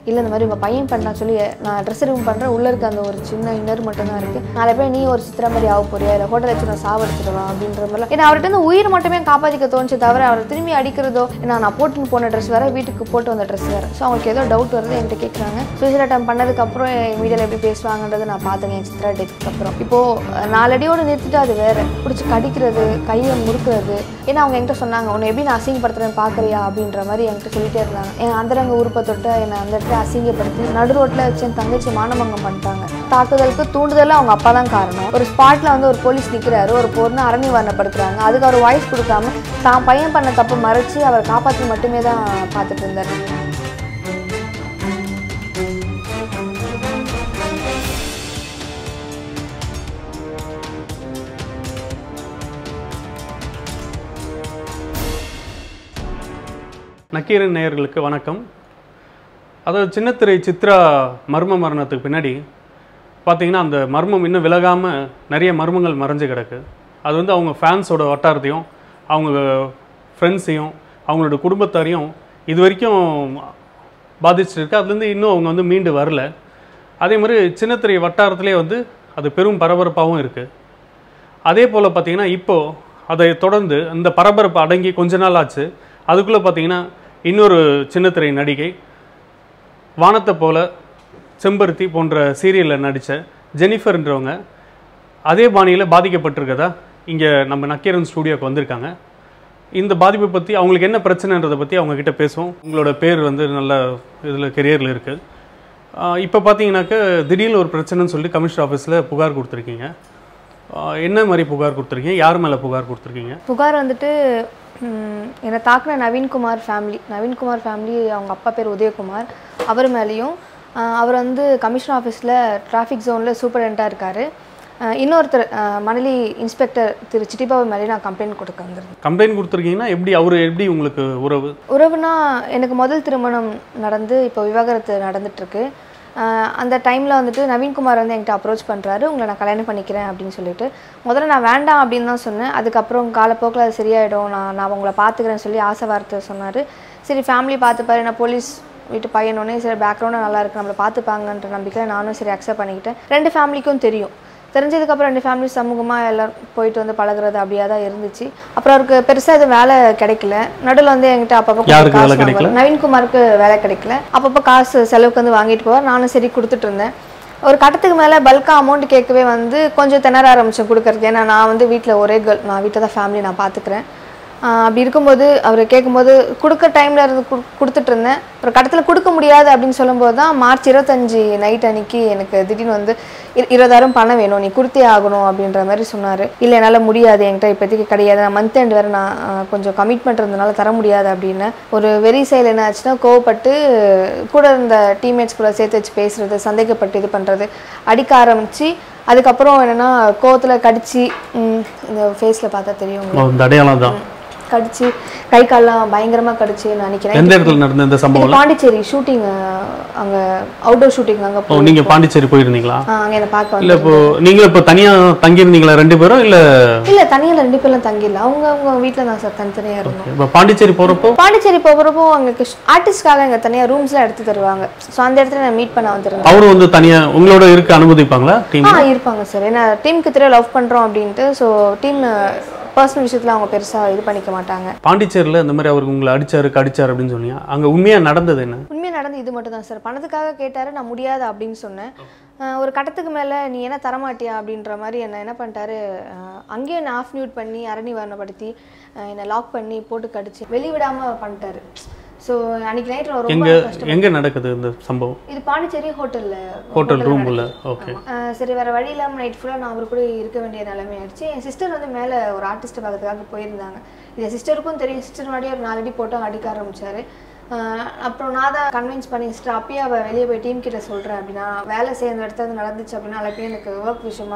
இல்லை இந்த மாதிரி உங்கள் பையன் பண்ணா சொல்லி நான் ட்ரெஸ் ரூம் பண்ணுறேன் உள்ளே இருக்க அந்த ஒரு சின்ன இன்னர் மட்டும் தான் இருக்குது நாளை போய் நீ ஒரு சித்திர மாதிரி ஆக போறியா இல்லை ஹோட்டல் வச்சு நான் சாவடிச்சிடுவா அப்படின்ற மாதிரிலாம் ஏன்னா அவர்கிட்ட இருந்து உயிர் மட்டுமே காப்பாற்றிக்க தோணுச்சு தவிர அவரை திரும்பி அடிக்கிறதோ ஏன்னா நான் போட்டுன்னு போன ட்ரெஸ் வேறு வீட்டுக்கு போட்டு வந்த ட்ரெஸ் வேறு ஸோ அவங்களுக்கு ஏதோ டவுட் வருது என்கிட்ட கேட்குறாங்க சூசைட் அட்டம் பண்ணதுக்கப்புறம் மீடியாவில் எப்படி பேசுவாங்கன்றது நான் பார்த்தேங்க என் சித்ரா டேத்துக்கு அப்புறம் இப்போது நாலடியோடு நிறுத்திட்டு அது வேறு பிடிச்சி கடிக்கிறது கையை முறுக்கிறது ஏன்னா அவங்க என்கிட்ட சொன்னாங்க உன்னை எப்படி நான் அசிங்கப்படுத்துறேன்னு பார்க்குறியா அப்படின்ற மாதிரி என்கிட்ட சொல்லிட்டே இருந்தாங்க என் அந்தரங்க உறுப்பை தொட்டு என்னை அந்த இடத்துல அசிங்கப்படுத்தி நடு ரோட்டில் வச்சு என் தங்கச்சி மானபங்கம் பண்ணிட்டாங்க தாக்குதலுக்கு தூண்டுதலில் அவங்க அப்பா தான் காரணம் ஒரு ஸ்பாட்டில் வந்து ஒரு போலீஸ் நிற்கிறாரு ஒரு பொண்ணு அரணி வர்ணப்படுத்துறாங்க அதுக்கு அவர் வாய்ஸ் கொடுக்காம தான் பையன் பண்ண தப்பு மறைச்சு அவரை காப்பாற்றி மட்டுமே தான் பார்த்துட்டு இருந்தார் நக்கீரன் நேயர்களுக்கு வணக்கம் அதாவது சின்னத்திரை சித்ரா மர்ம மரணத்துக்கு பின்னாடி பார்த்தீங்கன்னா அந்த மர்மம் இன்னும் விலகாமல் நிறைய மர்மங்கள் மறைஞ்சு கிடக்கு அது வந்து அவங்க ஃபேன்ஸோட வட்டாரத்தையும் அவங்க ஃப்ரெண்ட்ஸையும் அவங்களோட குடும்பத்தாரையும் இது வரைக்கும் பாதிச்சிருக்கு அதுலேருந்து இன்னும் அவங்க வந்து மீண்டு வரல அதே மாதிரி சின்னத்திரை வட்டாரத்திலே வந்து அது பெரும் பரபரப்பாகவும் இருக்குது அதே போல் பார்த்தீங்கன்னா இப்போது அதை தொடர்ந்து இந்த பரபரப்பு அடங்கி கொஞ்ச நாள் ஆச்சு அதுக்குள்ளே பார்த்தீங்கன்னா இன்னொரு சின்னத்திரை நடிகை வானத்தை போல செம்பருத்தி போன்ற சீரியலில் நடித்த ஜெனிஃபர்ன்றவங்க அதே பாணியில் பாதிக்கப்பட்டிருக்கதா இங்கே நம்ம நக்கீரன் ஸ்டூடியோக்கு வந்திருக்காங்க இந்த பாதிப்பை பற்றி அவங்களுக்கு என்ன பிரச்சனைன்றதை பற்றி அவங்க கிட்ட பேசுவோம் உங்களோட பேர் வந்து நல்ல இதில் கெரியரில் இருக்குது இப்போ பார்த்தீங்கன்னாக்க திடீர்னு ஒரு பிரச்சனைன்னு சொல்லி கமிஷனர் ஆஃபீஸில் புகார் கொடுத்துருக்கீங்க ஆஹ் என்ன மாதிரி புகார் கொடுத்துருக்கீங்க யார் மேலே புகார் கொடுத்துருக்கீங்க புகார் வந்துட்டு ம், என்னை தாக்குன நவீன்குமார் ஃபேமிலி நவீன்குமார் ஃபேமிலி அவங்க அப்பா பேர் உதயகுமார் அவர் மேலேயும் ஆஹ், அவர் வந்து கமிஷன் ஆஃபீஸில் டிராஃபிக் ஜோனில் சூப்பரண்டாக இருக்கார் இன்னொருத்தர் ஆஹ், மணலி இன்ஸ்பெக்டர் திரு சிட்டிபாபு மேலே நான் கம்ப்ளைண்ட் கொடுக்க வந்திருந்தேன் கம்ப்ளைண்ட் கொடுத்துருக்கீங்கன்னா எப்படி அவர் எப்படி உங்களுக்கு உறவு உறவுனா எனக்கு முதல் திருமணம் நடந்து இப்போ விவாகரத்து நடந்துட்டுருக்கு அந்த டைமில் வந்துட்டு நவீன்குமார் வந்து என்கிட்ட அப்ரோச் பண்ணுறாரு உங்களை நான் கல்யாணம் பண்ணிக்கிறேன் அப்படின்னு சொல்லிட்டு முதல்ல நான் வேண்டாம் அப்படின்னு தான் சொன்னேன் அதுக்கப்புறம் காலப்போக்கில் அது சரியாயிடும் நான் நான் உங்களை பார்த்துக்கிறேன்னு சொல்லி ஆசை வார்த்தை சொன்னார் சரி ஃபேமிலி பார்த்துப்பாரு நான் போலீஸ் வீட்டு பையனோடனே சரி பேக்ரவுண்டும் நல்லா இருக்கு நம்மளை பார்த்துப்பாங்கன்ற நம்பிக்கையில் நானும் சரி அக்செப்ட் பண்ணிக்கிட்டேன் ரெண்டு ஃபேமிலிக்கும் தெரியும் தெரிஞ்சதுக்கப்புறம் ரெண்டு ஃபேமிலி சமூகமாக எல்லோரும் போயிட்டு வந்து பழகுறது அப்படியே தான் இருந்துச்சு அப்புறம் அவருக்கு பெருசாக எதுவும் வேலை கிடைக்கல நடுவில் வந்து என்கிட்ட அப்பப்போ கொஞ்சம் யாருக்கு காசு வேலை கிடைக்கல? வாங்குவாரு. நவீன்குமாருக்கு வேலை கிடைக்கல அப்பப்போ காசு செலவுக்கு வந்து வாங்கிட்டு போவார் நானும் சரி கொடுத்துட்டு இருந்தேன் ஒரு கட்டத்துக்கு மேலே பல்காக அமௌண்ட் கேட்கவே வந்து கொஞ்சம் திணற ஆரம்பிச்சேன் கொடுக்கறது ஏன்னா நான் வந்து வீட்டில் ஒரே கேர்ள் நான் வீட்டில் தான் ஃபேமிலி நான் பார்த்துக்கிறேன் ஆஹ் அப்படி இருக்கும்போது அவர் கேட்கும்போது கொடுக்க டைமில் இருந்து குடு- கொடுத்துட்டு இருந்தேன் ஒரு கட்டத்தில் கொடுக்க முடியாது அப்படின்னு சொல்லும்போது தான் மார்ச் இருபத்தஞ்சி நைட் அன்னைக்கு எனக்கு திடீர்னு வந்து இரு- இருபதாயிரம் பணம் வேணும் நீ கொடுத்தே ஆகணும் அப்படின்ற மாதிரி சொன்னார் இல்லை என்னால் முடியாது என்கிட்ட இப்போதைக்கு கிடையாது நான் மந்த் எண்ட் வேறு நான் ஆஹ் கொஞ்சம் கமிட்மெண்ட் இருந்தனால தர முடியாது அப்படின்னு ஒரு வெறி செயல் என்ன ஆச்சுன்னா கோவப்பட்டு கூட இருந்த டீம்மேட்ஸ் கூட சேர்த்து வச்சு பேசுறது சந்தேகப்பட்டு இது பண்ணுறது அடிக்க ஆரம்பித்து அதுக்கப்புறம் என்னென்னா கோவத்தில் கடிச்சு ம், இந்த ஃபேஸில் பார்த்தா தெரியும் உங்களுக்கு. ஓ, இந்த அடையாளம் தான் கடிச்சு கை கால்லாம் பயங்கரமா கடிச்சு நான் நினைக்கிறேன் எந்த இடத்துல நடந்த இந்த சம்பவம் இது பாண்டிச்சேரி ஷூட்டிங் அங்க அவுட்டோர் ஷூட்டிங் அங்க ஓ போ நீங்க பாண்டிச்சேரி போயிருந்தீங்களா ஆ, அங்க என்ன பார்க்க இல்ல வந்து இப்போ நீங்க இப்போ தனியா தங்கியிருந்தீங்களா ரெண்டு பேரும் இல்ல இல்ல தனியா ரெண்டு பேர்லாம் தங்கிடல அவங்க அவங்க வீட்ல தான் சார் தனித்தனியா இருந்தோம் இப்போ பாண்டிச்சேரி போறப்போ பாண்டிச்சேரி போகிறப்போ அங்கே ஆர்டிஸ்ட்காக எங்க தனியா ரூம்ஸ்லாம் எடுத்து தருவாங்க ஸோ அந்த இடத்துல நான் மீட் பண்ண வந்திருந்தேன் அவரும் வந்து தனியா உங்களோட இருக்க அனுமதிப்பாங்களா டீம் ஆ இருப்பாங்க சார் ஏன்னா டீமுக்கு தெரிய லவ் பண்றோம் அப்படின்ட்டு ஸோ டீம் பர்சனல் விஷயத்துல அவங்க பெருசா இது பண்ணிக்க மாட்டாங்க பாண்டிச்சேரியில இந்த மாதிரி அவர் உங்களை அடிச்சாரு கடிச்சாரு அப்படின்னு சொன்னீங்க அங்க உண்மையா நடந்தது என்ன உண்மையாக நடந்து இது மட்டும் தான் சார் பணத்துக்காக கேட்டாரு நான் முடியாது அப்படின்னு சொன்னேன் அஹ் ஒரு கட்டத்துக்கு மேலே நீ என்ன தரமாட்டியா அப்படின்ற மாதிரி என்ன என்ன பண்ணிட்டாரு அஹ் அங்கேயே என்ன ஆஃப் மியூட் பண்ணி அரணி வர்ணப்படுத்தி அஹ் என்னை லாக் பண்ணி போட்டு கடிச்சு வெளிவிடாமல் பண்ணிட்டாரு ஸோ அன்னைக்கு நைட் ரொம்ப எங்க கஷ்டம் எங்க நடக்குது இந்த சம்பவம் இது பாண்டிச்சேரி ஹோட்டலில் ஹோட்டல் ரூம் உள்ள ஓகே சரி வேற வழி இல்லாமல் நைட் ஃபுல்லாக நான் அவர் கூட இருக்க வேண்டிய நிலைமை ஆயிடுச்சு என் சிஸ்டர் வந்து மேலே ஒரு ஆர்டிஸ்ட்டை பார்க்கறதுக்காக போயிருந்தாங்க இது சிஸ்டருக்கும் தெரியும் சிஸ்டர் முன்னாடியே ஒரு நாலடி போட்டு அடிக்க ஆரம்பிச்சாரு ஆஹ் அப்புறம் நான் தான் கன்வின்ஸ் பண்ணி சிஸ்டர் அப்பயே அவள் வெளியே போய் டீம் கிட்ட சொல்கிறேன் அப்படின்னா வேலை செய்ய அந்த இடத்துல வந்து நடந்துச்சு அப்படின்னா நாளை போய் எனக்கு ஒர்க் விஷயமா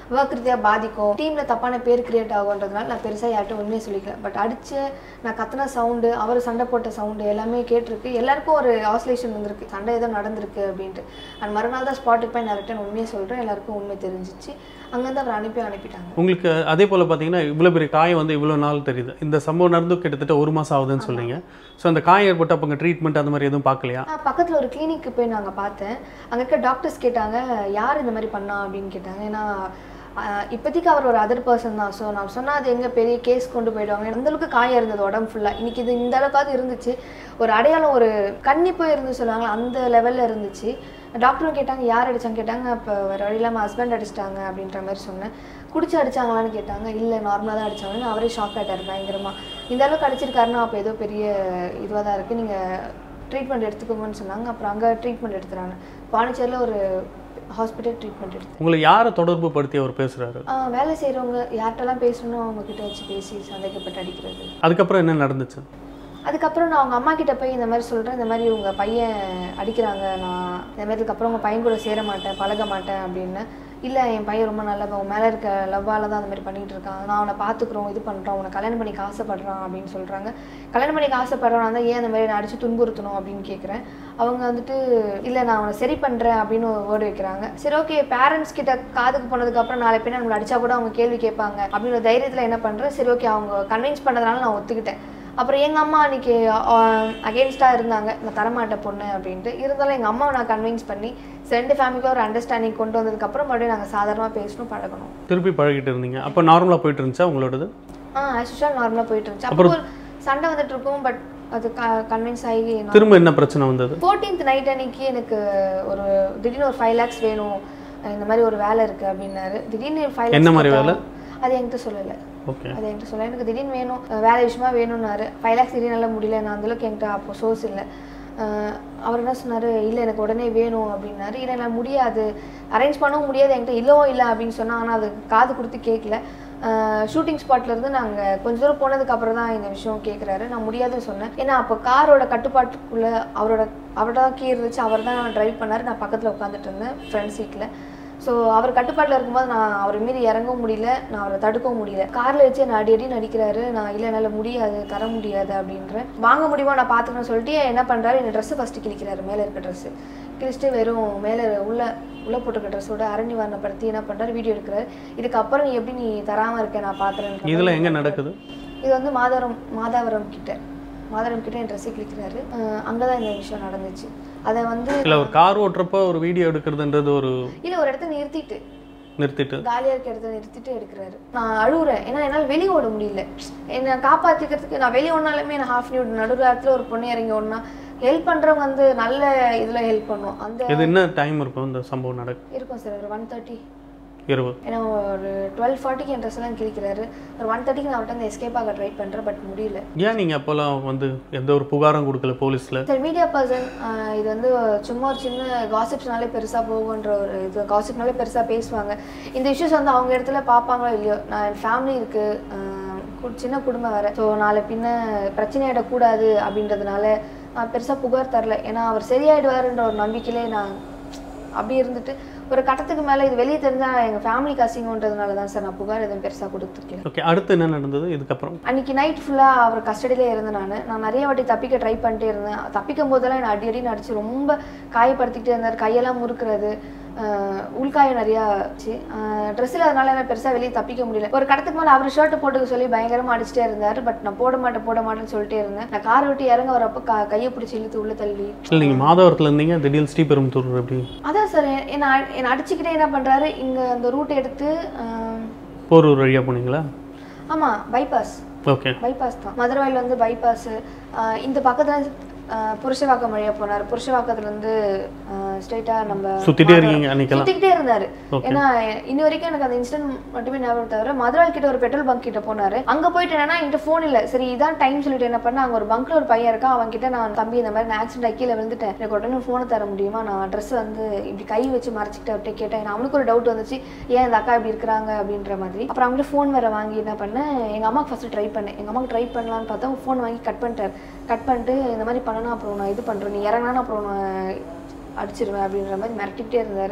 ஒர்க் ரீதியாக பாதிக்கும் டீமில் தப்பான பேர் கிரியேட் ஆகுன்றதுனால நான் பெருசாக யார்கிட்ட உண்மையை சொல்லிக்கல பட் அடிச்சு நான் கத்துன சவுண்டு அவர் சண்டை போட்ட சவுண்டு எல்லாமே கேட்டிருக்கு எல்லாருக்கும் ஒரு ஆசோலேஷன் வந்திருக்கு சண்டை ஏதோ நடந்திருக்கு அப்படின்ட்டு அண்ட் மறுநாள் தான் ஸ்பாட்டுக்கு போய் நான் ரிட்டன் உண்மையை சொல்கிறேன் எல்லாருக்கும் உண்மை தெரிஞ்சிச்சு அங்கேருந்து அவர் அனுப்பி அனுப்பிட்டாங்க உங்களுக்கு அதே போல் பார்த்தீங்கன்னா இவ்வளோ பெரிய காயம் வந்து இவ்வளோ நாள் தெரியுது இந்த சம்பவம் நடந்து கிட்டத்தட்ட ஒரு மாதம் ஆகுதுன்னு சொல்றீங்க ஸோ அந்த காயம் ஏற்பட்டு அப்போ ட்ரீட்மெண்ட் அந்த மாதிரி எதுவும் பார்க்கலையா பக்கத்தில் ஒரு கிளினிக்கு போய் நாங்கள் பார்த்தேன் அங்கே இருக்க டாக்டர்ஸ் கேட்டாங்க யார் இந்த மாதிரி பண்ணா அப்படின்னு கேட்டாங்க ஏன்னா ஆஹ், இப்போதைக்கு அவர் ஒரு அதர் பர்சன் தான் ஸோ நான் சொன்னால் அது எங்கே பெரிய கேஸ் கொண்டு போயிடுவாங்க அந்த அளவுக்கு காயம் இருந்தது உடம்பு ஃபுல்லாக இன்னைக்கு இது இந்த அளவுக்காவது இருந்துச்சு ஒரு அடையாளம் ஒரு கன்னிப்பு இருந்து சொல்லுவாங்க அந்த லெவலில் இருந்துச்சு டாக்டரும் கேட்டாங்க யார் அடிச்சாங்க கேட்டாங்க இப்போ வேறு வழி இல்லாமல் ஹஸ்பண்ட் அடிச்சிட்டாங்க அப்படின்ற மாதிரி சொன்னேன் குடிச்சு அடிச்சாங்களான்னு கேட்டாங்க இல்லை நார்மலாக தான் அடிச்சாங்கன்னு அவரே ஷாக் ஆகிட்டார் பயங்கரமாக இந்த அளவுக்கு அடிச்சிருக்காருன்னா அப்போ ஏதோ பெரிய இதுவாக தான் இருக்குது நீங்கள் ட்ரீட்மெண்ட் எடுத்துக்கோங்கன்னு சொன்னாங்க அப்புறம் அங்கே ட்ரீட்மெண்ட் எடுத்துறாங்க பாண்டிச்சேரியில் ஒரு ஹாஸ்பிட்டல் ட்ரீட்மெண்ட் எடுத்து உங்களை யாரை தொடர்பு படுத்தி அவர் பேசுகிறாரு ஆஹ் வேலை செய்கிறவங்க யார்கிட்டலாம் பேசணும் அவங்க கிட்ட வச்சு பேசி சந்தேகப்பட்டு அடிக்கிறது அதுக்கப்புறம் என்ன நடந்துச்சு அதுக்கப்புறம் நான் அவங்க அம்மா கிட்ட போய் இந்த மாதிரி சொல்கிறேன் இந்த மாதிரி உங்கள் பையன் அடிக்கிறாங்க நான் இந்த மாதிரி இதுக்கப்புறம் உங்கள் பையன் கூட சேர மாட்டேன் பழக மாட்டேன் அப்படின்னு இல்லை என் பையன் ரொம்ப நல்லவன் உன் மேலே இருக்க லவ்வால் தான் அந்த மாதிரி பண்ணிகிட்டு இருக்கான் நான் அவனை பார்த்துக்குறோம் இது பண்ணுறோம் உன்னை கல்யாணம் பண்ணிக்க ஆசைப்படுறான் அப்படின்னு சொல்கிறாங்க கல்யாணம் பண்ணிக்க ஆசைப்படுறான் தான் ஏன் அந்த மாதிரி நான் அடித்து துன்புறுத்தணும் அப்படின்னு கேட்குறேன் அவங்க வந்துட்டு இல்லை நான் அவனை சரி பண்ணுறேன் அப்படின்னு ஒரு வேர்டு வைக்கிறாங்க சரி ஓகே பேரண்ட்ஸ் கிட்ட காதுக்கு போனதுக்கப்புறம் நாளை பின்ன நம்மளை அடிச்சா கூட அவங்க கேள்வி கேட்பாங்க அப்படின்ற தைரியத்தில் என்ன பண்ணுறேன் சரி ஓகே அவங்க கன்வின்ஸ் பண்ணதுனால நான் ஒத்துக்கிட்டேன் அப்புறம் எங்கள் அம்மா அன்றைக்கி அகேன்ஸ்டாக இருந்தாங்க நான் தரமாட்டேன் பொண்ணு அப்படின்ட்டு இருந்தாலும் எங்கள் அம்மாவை நான் கன்வின்ஸ் பண்ணி ரெண்டு ஃபேமிலிக்கும் ஒரு அண்டர்ஸ்டாண்டிங் கொண்டு வந்ததுக்கப்புறம் மறுபடியும் நாங்கள் சாதாரணமாக பேசணும் பழகணும் திருப்பி பழகிட்டு இருந்தீங்க அப்போ நார்மலாக போயிட்டு இருந்துச்சா உங்களோடது ஆ ஆக்சுவலாக நார்மலாக போயிட்டு இருந்துச்சு அப்போ ஒரு சண்டை வந்துட்டு இருக்கும் பட் அது கன்வின்ஸ் ஆகி திரும்ப என்ன பிரச்சனை வந்தது ஃபோர்டீன்த் நைட் அன்னைக்கு எனக்கு ஒரு திடீர்னு ஒரு ஃபைவ் லேக்ஸ் வேணும் இந்த மாதிரி ஒரு வேலை இருக்குது அப்படின்னாரு திடீர்னு ஃபைவ் என்ன மாதிரி வேலை? அது என்கிட்ட சொல்லலை ஓகே அது என்கிட்ட சொல்ல எனக்கு திடீர்னு வேணும் அஹ் வேலை விஷயமா வேணும்னாரு ஃபைவ் லேக்ஸ் திடீர்னு நல்லா முடியல நான் அந்தளவுக்கு என்கிட்ட அப்போ சோர்ஸ் இல்லை அஹ் அவர் என்ன சொன்னார் இல்லை எனக்கு உடனே வேணும் அப்படின்னாரு இல்லை நான் முடியாது அரேஞ்ச் பண்ணவும் முடியாது என்கிட்ட இல்லவோ இல்லை அப்படின்னு சொன்னா ஆனால் அது காது கொடுத்து கேட்கல ஷூட்டிங் ஸ்பாட்லேருந்து நாங்கள் கொஞ்ச தூரம் போனதுக்கு அப்புறம் தான் இந்த விஷயம் கேட்குறாரு நான் முடியாதுன்னு சொன்னேன் ஏன்னா அப்போ காரோட கட்டுப்பாட்டுக்குள்ளே அவரோட அவரோட தான் கீ இருந்துச்சு அவர் தான் ட்ரைவ் பண்ணார் நான் பக்கத்தில் உட்காந்துட்டு இருந்தேன் ஃப்ரண்ட் சீட்டில் ஸோ அவர் கட்டுப்பாட்டில் இருக்கும்போது நான் அவரை மீறி இறங்கவும் முடியல நான் அவரை தடுக்கவும் முடியல காரில் வச்சு என்னை அடி அடி நடிக்கிறாரு நான் இல்லை என்னால் முடியாது தர முடியாது அப்படின்றேன் வாங்க முடியுமா நான் பார்த்துக்கணும்னு சொல்லிட்டு என்ன பண்ணுறாரு என் ட்ரெஸ்ஸு ஃபஸ்ட்டு கிழிக்கிறாரு மேலே இருக்க ட்ரெஸ்ஸு கிழிச்சிட்டு வெறும் மேலே உள்ள உள்ளே போட்டிருக்க ட்ரெஸ்ஸோட அரணிவரணப்படுத்தி என்ன பண்ணுறாரு வீடியோ எடுக்கிறாரு இதுக்கப்புறம் நீ எப்படி நீ தராமல் இருக்க நான் பார்க்குறேன் இதெல்லாம் எங்கே நடக்குது இது வந்து மாதவரம் மாதாவரம் கிட்ட மாதவரம் கிட்ட என் ட்ரெஸ்ஸை கிழிக்கிறாரு அங்கே தான் இந்த விஷயம் நடந்துச்சு அதை வந்து இல்லை ஒரு கார் ஓட்டுறப்போ ஒரு வீடியோ எடுக்கிறதுன்றது ஒரு இல்லை ஒரு இடத்த நிறுத்திட்டு நிறுத்திட்டு காலியாக இருக்க இடத்த நிறுத்திட்டு எடுக்கிறாரு நான் அழுகுறேன் ஏன்னா என்னால் வெளியே ஓட முடியல என்னை காப்பாற்றிக்கிறதுக்கு நான் வெளியே ஓடினாலுமே நான் ஹாஃப் நியூட் நடுராத்தில் ஒரு பொண்ணு இறங்கி ஓடினா ஹெல்ப் பண்ணுறவங்க வந்து நல்ல இதில் ஹெல்ப் பண்ணும் அந்த இது என்ன டைம் இருக்கும் இந்த சம்பவம் நடக்கு இருக்கும் சார் ஒரு ஒன் தேர்ட்டி இரவு ஏன்னா ஒரு டுவெல் ஃபார்ட்டிக்கு என் ட்ரெஸ் எல்லாம் கிழிக்கிறாரு ஒரு ஒன் தேர்ட்டிக்கு நான் அவர்கிட்ட வந்து எஸ்கேப் ஆக ட்ரை பண்ணுறேன் பட் முடியல ஏன் நீங்கள் அப்போல்லாம் வந்து எந்த ஒரு புகாரும் கொடுக்கல போலீஸில் சார் மீடியா பர்சன் இது வந்து சும்மா ஒரு சின்ன காசிப்ஸ்னாலே பெருசாக போகுன்ற ஒரு இது காசிப்னாலே பெருசாக பேசுவாங்க இந்த இஷ்யூஸ் வந்து அவங்க இடத்துல பார்ப்பாங்களோ இல்லையோ நான் என் ஃபேமிலி இருக்குது சின்ன குடும்பம் வேறு ஸோ நாளை பின்ன பிரச்சனை ஆகிடக்கூடாது அப்படின்றதுனால நான் பெருசாக புகார் தரல ஏன்னா அவர் சரியாயிடுவாருன்ற ஒரு நம்பிக்கையிலே நான் அப்படி இருந்துட்டு ஒரு கட்டத்துக்கு மேலே இது வெளியே தெரிஞ்சால் எங்கள் ஃபேமிலிக்கு அசிங்கன்றதுனால தான் சார் நான் புகார் எதுவும் பெருசாக கொடுத்துருக்கேன் ஓகே அடுத்து என்ன நடந்தது இதுக்கப்புறம் அன்னைக்கு நைட் ஃபுல்லாக அவர் கஸ்டடியிலே இருந்தேன் நான் நான் நிறைய வாட்டி தப்பிக்க ட்ரை பண்ணிட்டே இருந்தேன் தப்பிக்கும் போதெல்லாம் என்னை அடி அடி நடிச்சு ரொம்ப காயப்படுத்திக்கிட்டே இருந்தார் கையெல்லாம் முறுக்கிறது ஆஹ் உள்காயம் நிறையா ஆச்சு ட்ரெஸ்ஸில் அதனால என்ன பெருசாக வெளியே தப்பிக்க முடியல ஒரு கடத்துக்கு மேலே அவர் ஷர்ட் போட்டுக்க சொல்லி பயங்கரமாக அடிச்சிட்டே இருந்தார் பட் நான் போட மாட்டேன் போட மாட்டேன்னு சொல்லிட்டே இருந்தேன் நான் காரை விட்டு இறங்க வரப்போ கா கையை பிடிச்சி இழுத்து உள்ள தள்ளி இல்லை நீங்கள் மாதவரத்தில் இருந்தீங்க திடீர்னு ஸ்ரீபெரும்புத்தூர் எப்படி அதான் சார் என்னை அ- என்னை அடிச்சுக்கிட்டே என்ன பண்ணுறாரு இங்கே அந்த ரூட் எடுத்து ஆஹ் போரூர் வழியாக போனீங்களா ஆமாம் பைபாஸ் ஓகே பைபாஸ் தான் மதுரவாயில் வந்து பைபாஸ் இந்த பக்கத்தில் புருஷவாக்கம் வழியா போனார் புருஷவாக்கத்துலேருந்து ஸ்ட்ரைட்டாக நம்ம சுத்திட்டே இருக்கீங்க அன்னைக்கெல்லாம் சுற்றிக்கிட்டே இருந்தார் Okay. ஏன்னா இன்னி வரைக்கும் எனக்கு அந்த இன்சிடென்ட் மட்டுமே ஞாபகம் தவிர மதுரால் கிட்ட ஒரு பெட்ரோல் பங்க் கிட்ட போனார் அங்கே போயிட்டு என்னன்னா என்கிட்ட ஃபோன் இல்லை சரி இதான் டைம் சொல்லிட்டு என்ன பண்ண அங்கே ஒரு பங்க்ல ஒரு பையன் இருக்கான் அவன் கிட்ட நான் தம்பி இந்த மாதிரி நான் ஆக்சிடென்ட் ஆகி கீழே விழுந்துட்டேன் எனக்கு உடனே ஃபோனை தர முடியுமா நான் ட்ரெஸ் வந்து இப்படி கை வச்சு மறைச்சிக்கிட்டு அப்படியே கேட்டேன் ஏன்னா அவனுக்கு ஒரு டவுட் வந்துச்சு ஏன் இந்த அக்கா இப்படி இருக்கிறாங்க அப்படின்ற மாதிரி அப்புறம் அவங்கள்ட்ட ஃபோன் வேற வாங்கி என்ன பண்ணேன் எங்கள் அம்மாக்கு ஃபஸ்ட்டு ட்ரை பண்ணேன் எங்கள் அம்மாக்கு ட்ரை பண்ணலான்னு பார்த்தா ஃபோன் வாங்கி கட் பண்ணிட்டார் கட் பண்ணிட்டு இந்த மாதிரி பண்ணனா அப்புறம் நான் இது பண்ணுறேன் நீ இறங்கினா அப்புறம் நான் அடிச்சிருவேன் அப்படின்ற மாதிரி மிரட்டிக்கிட்டே இருந்தார்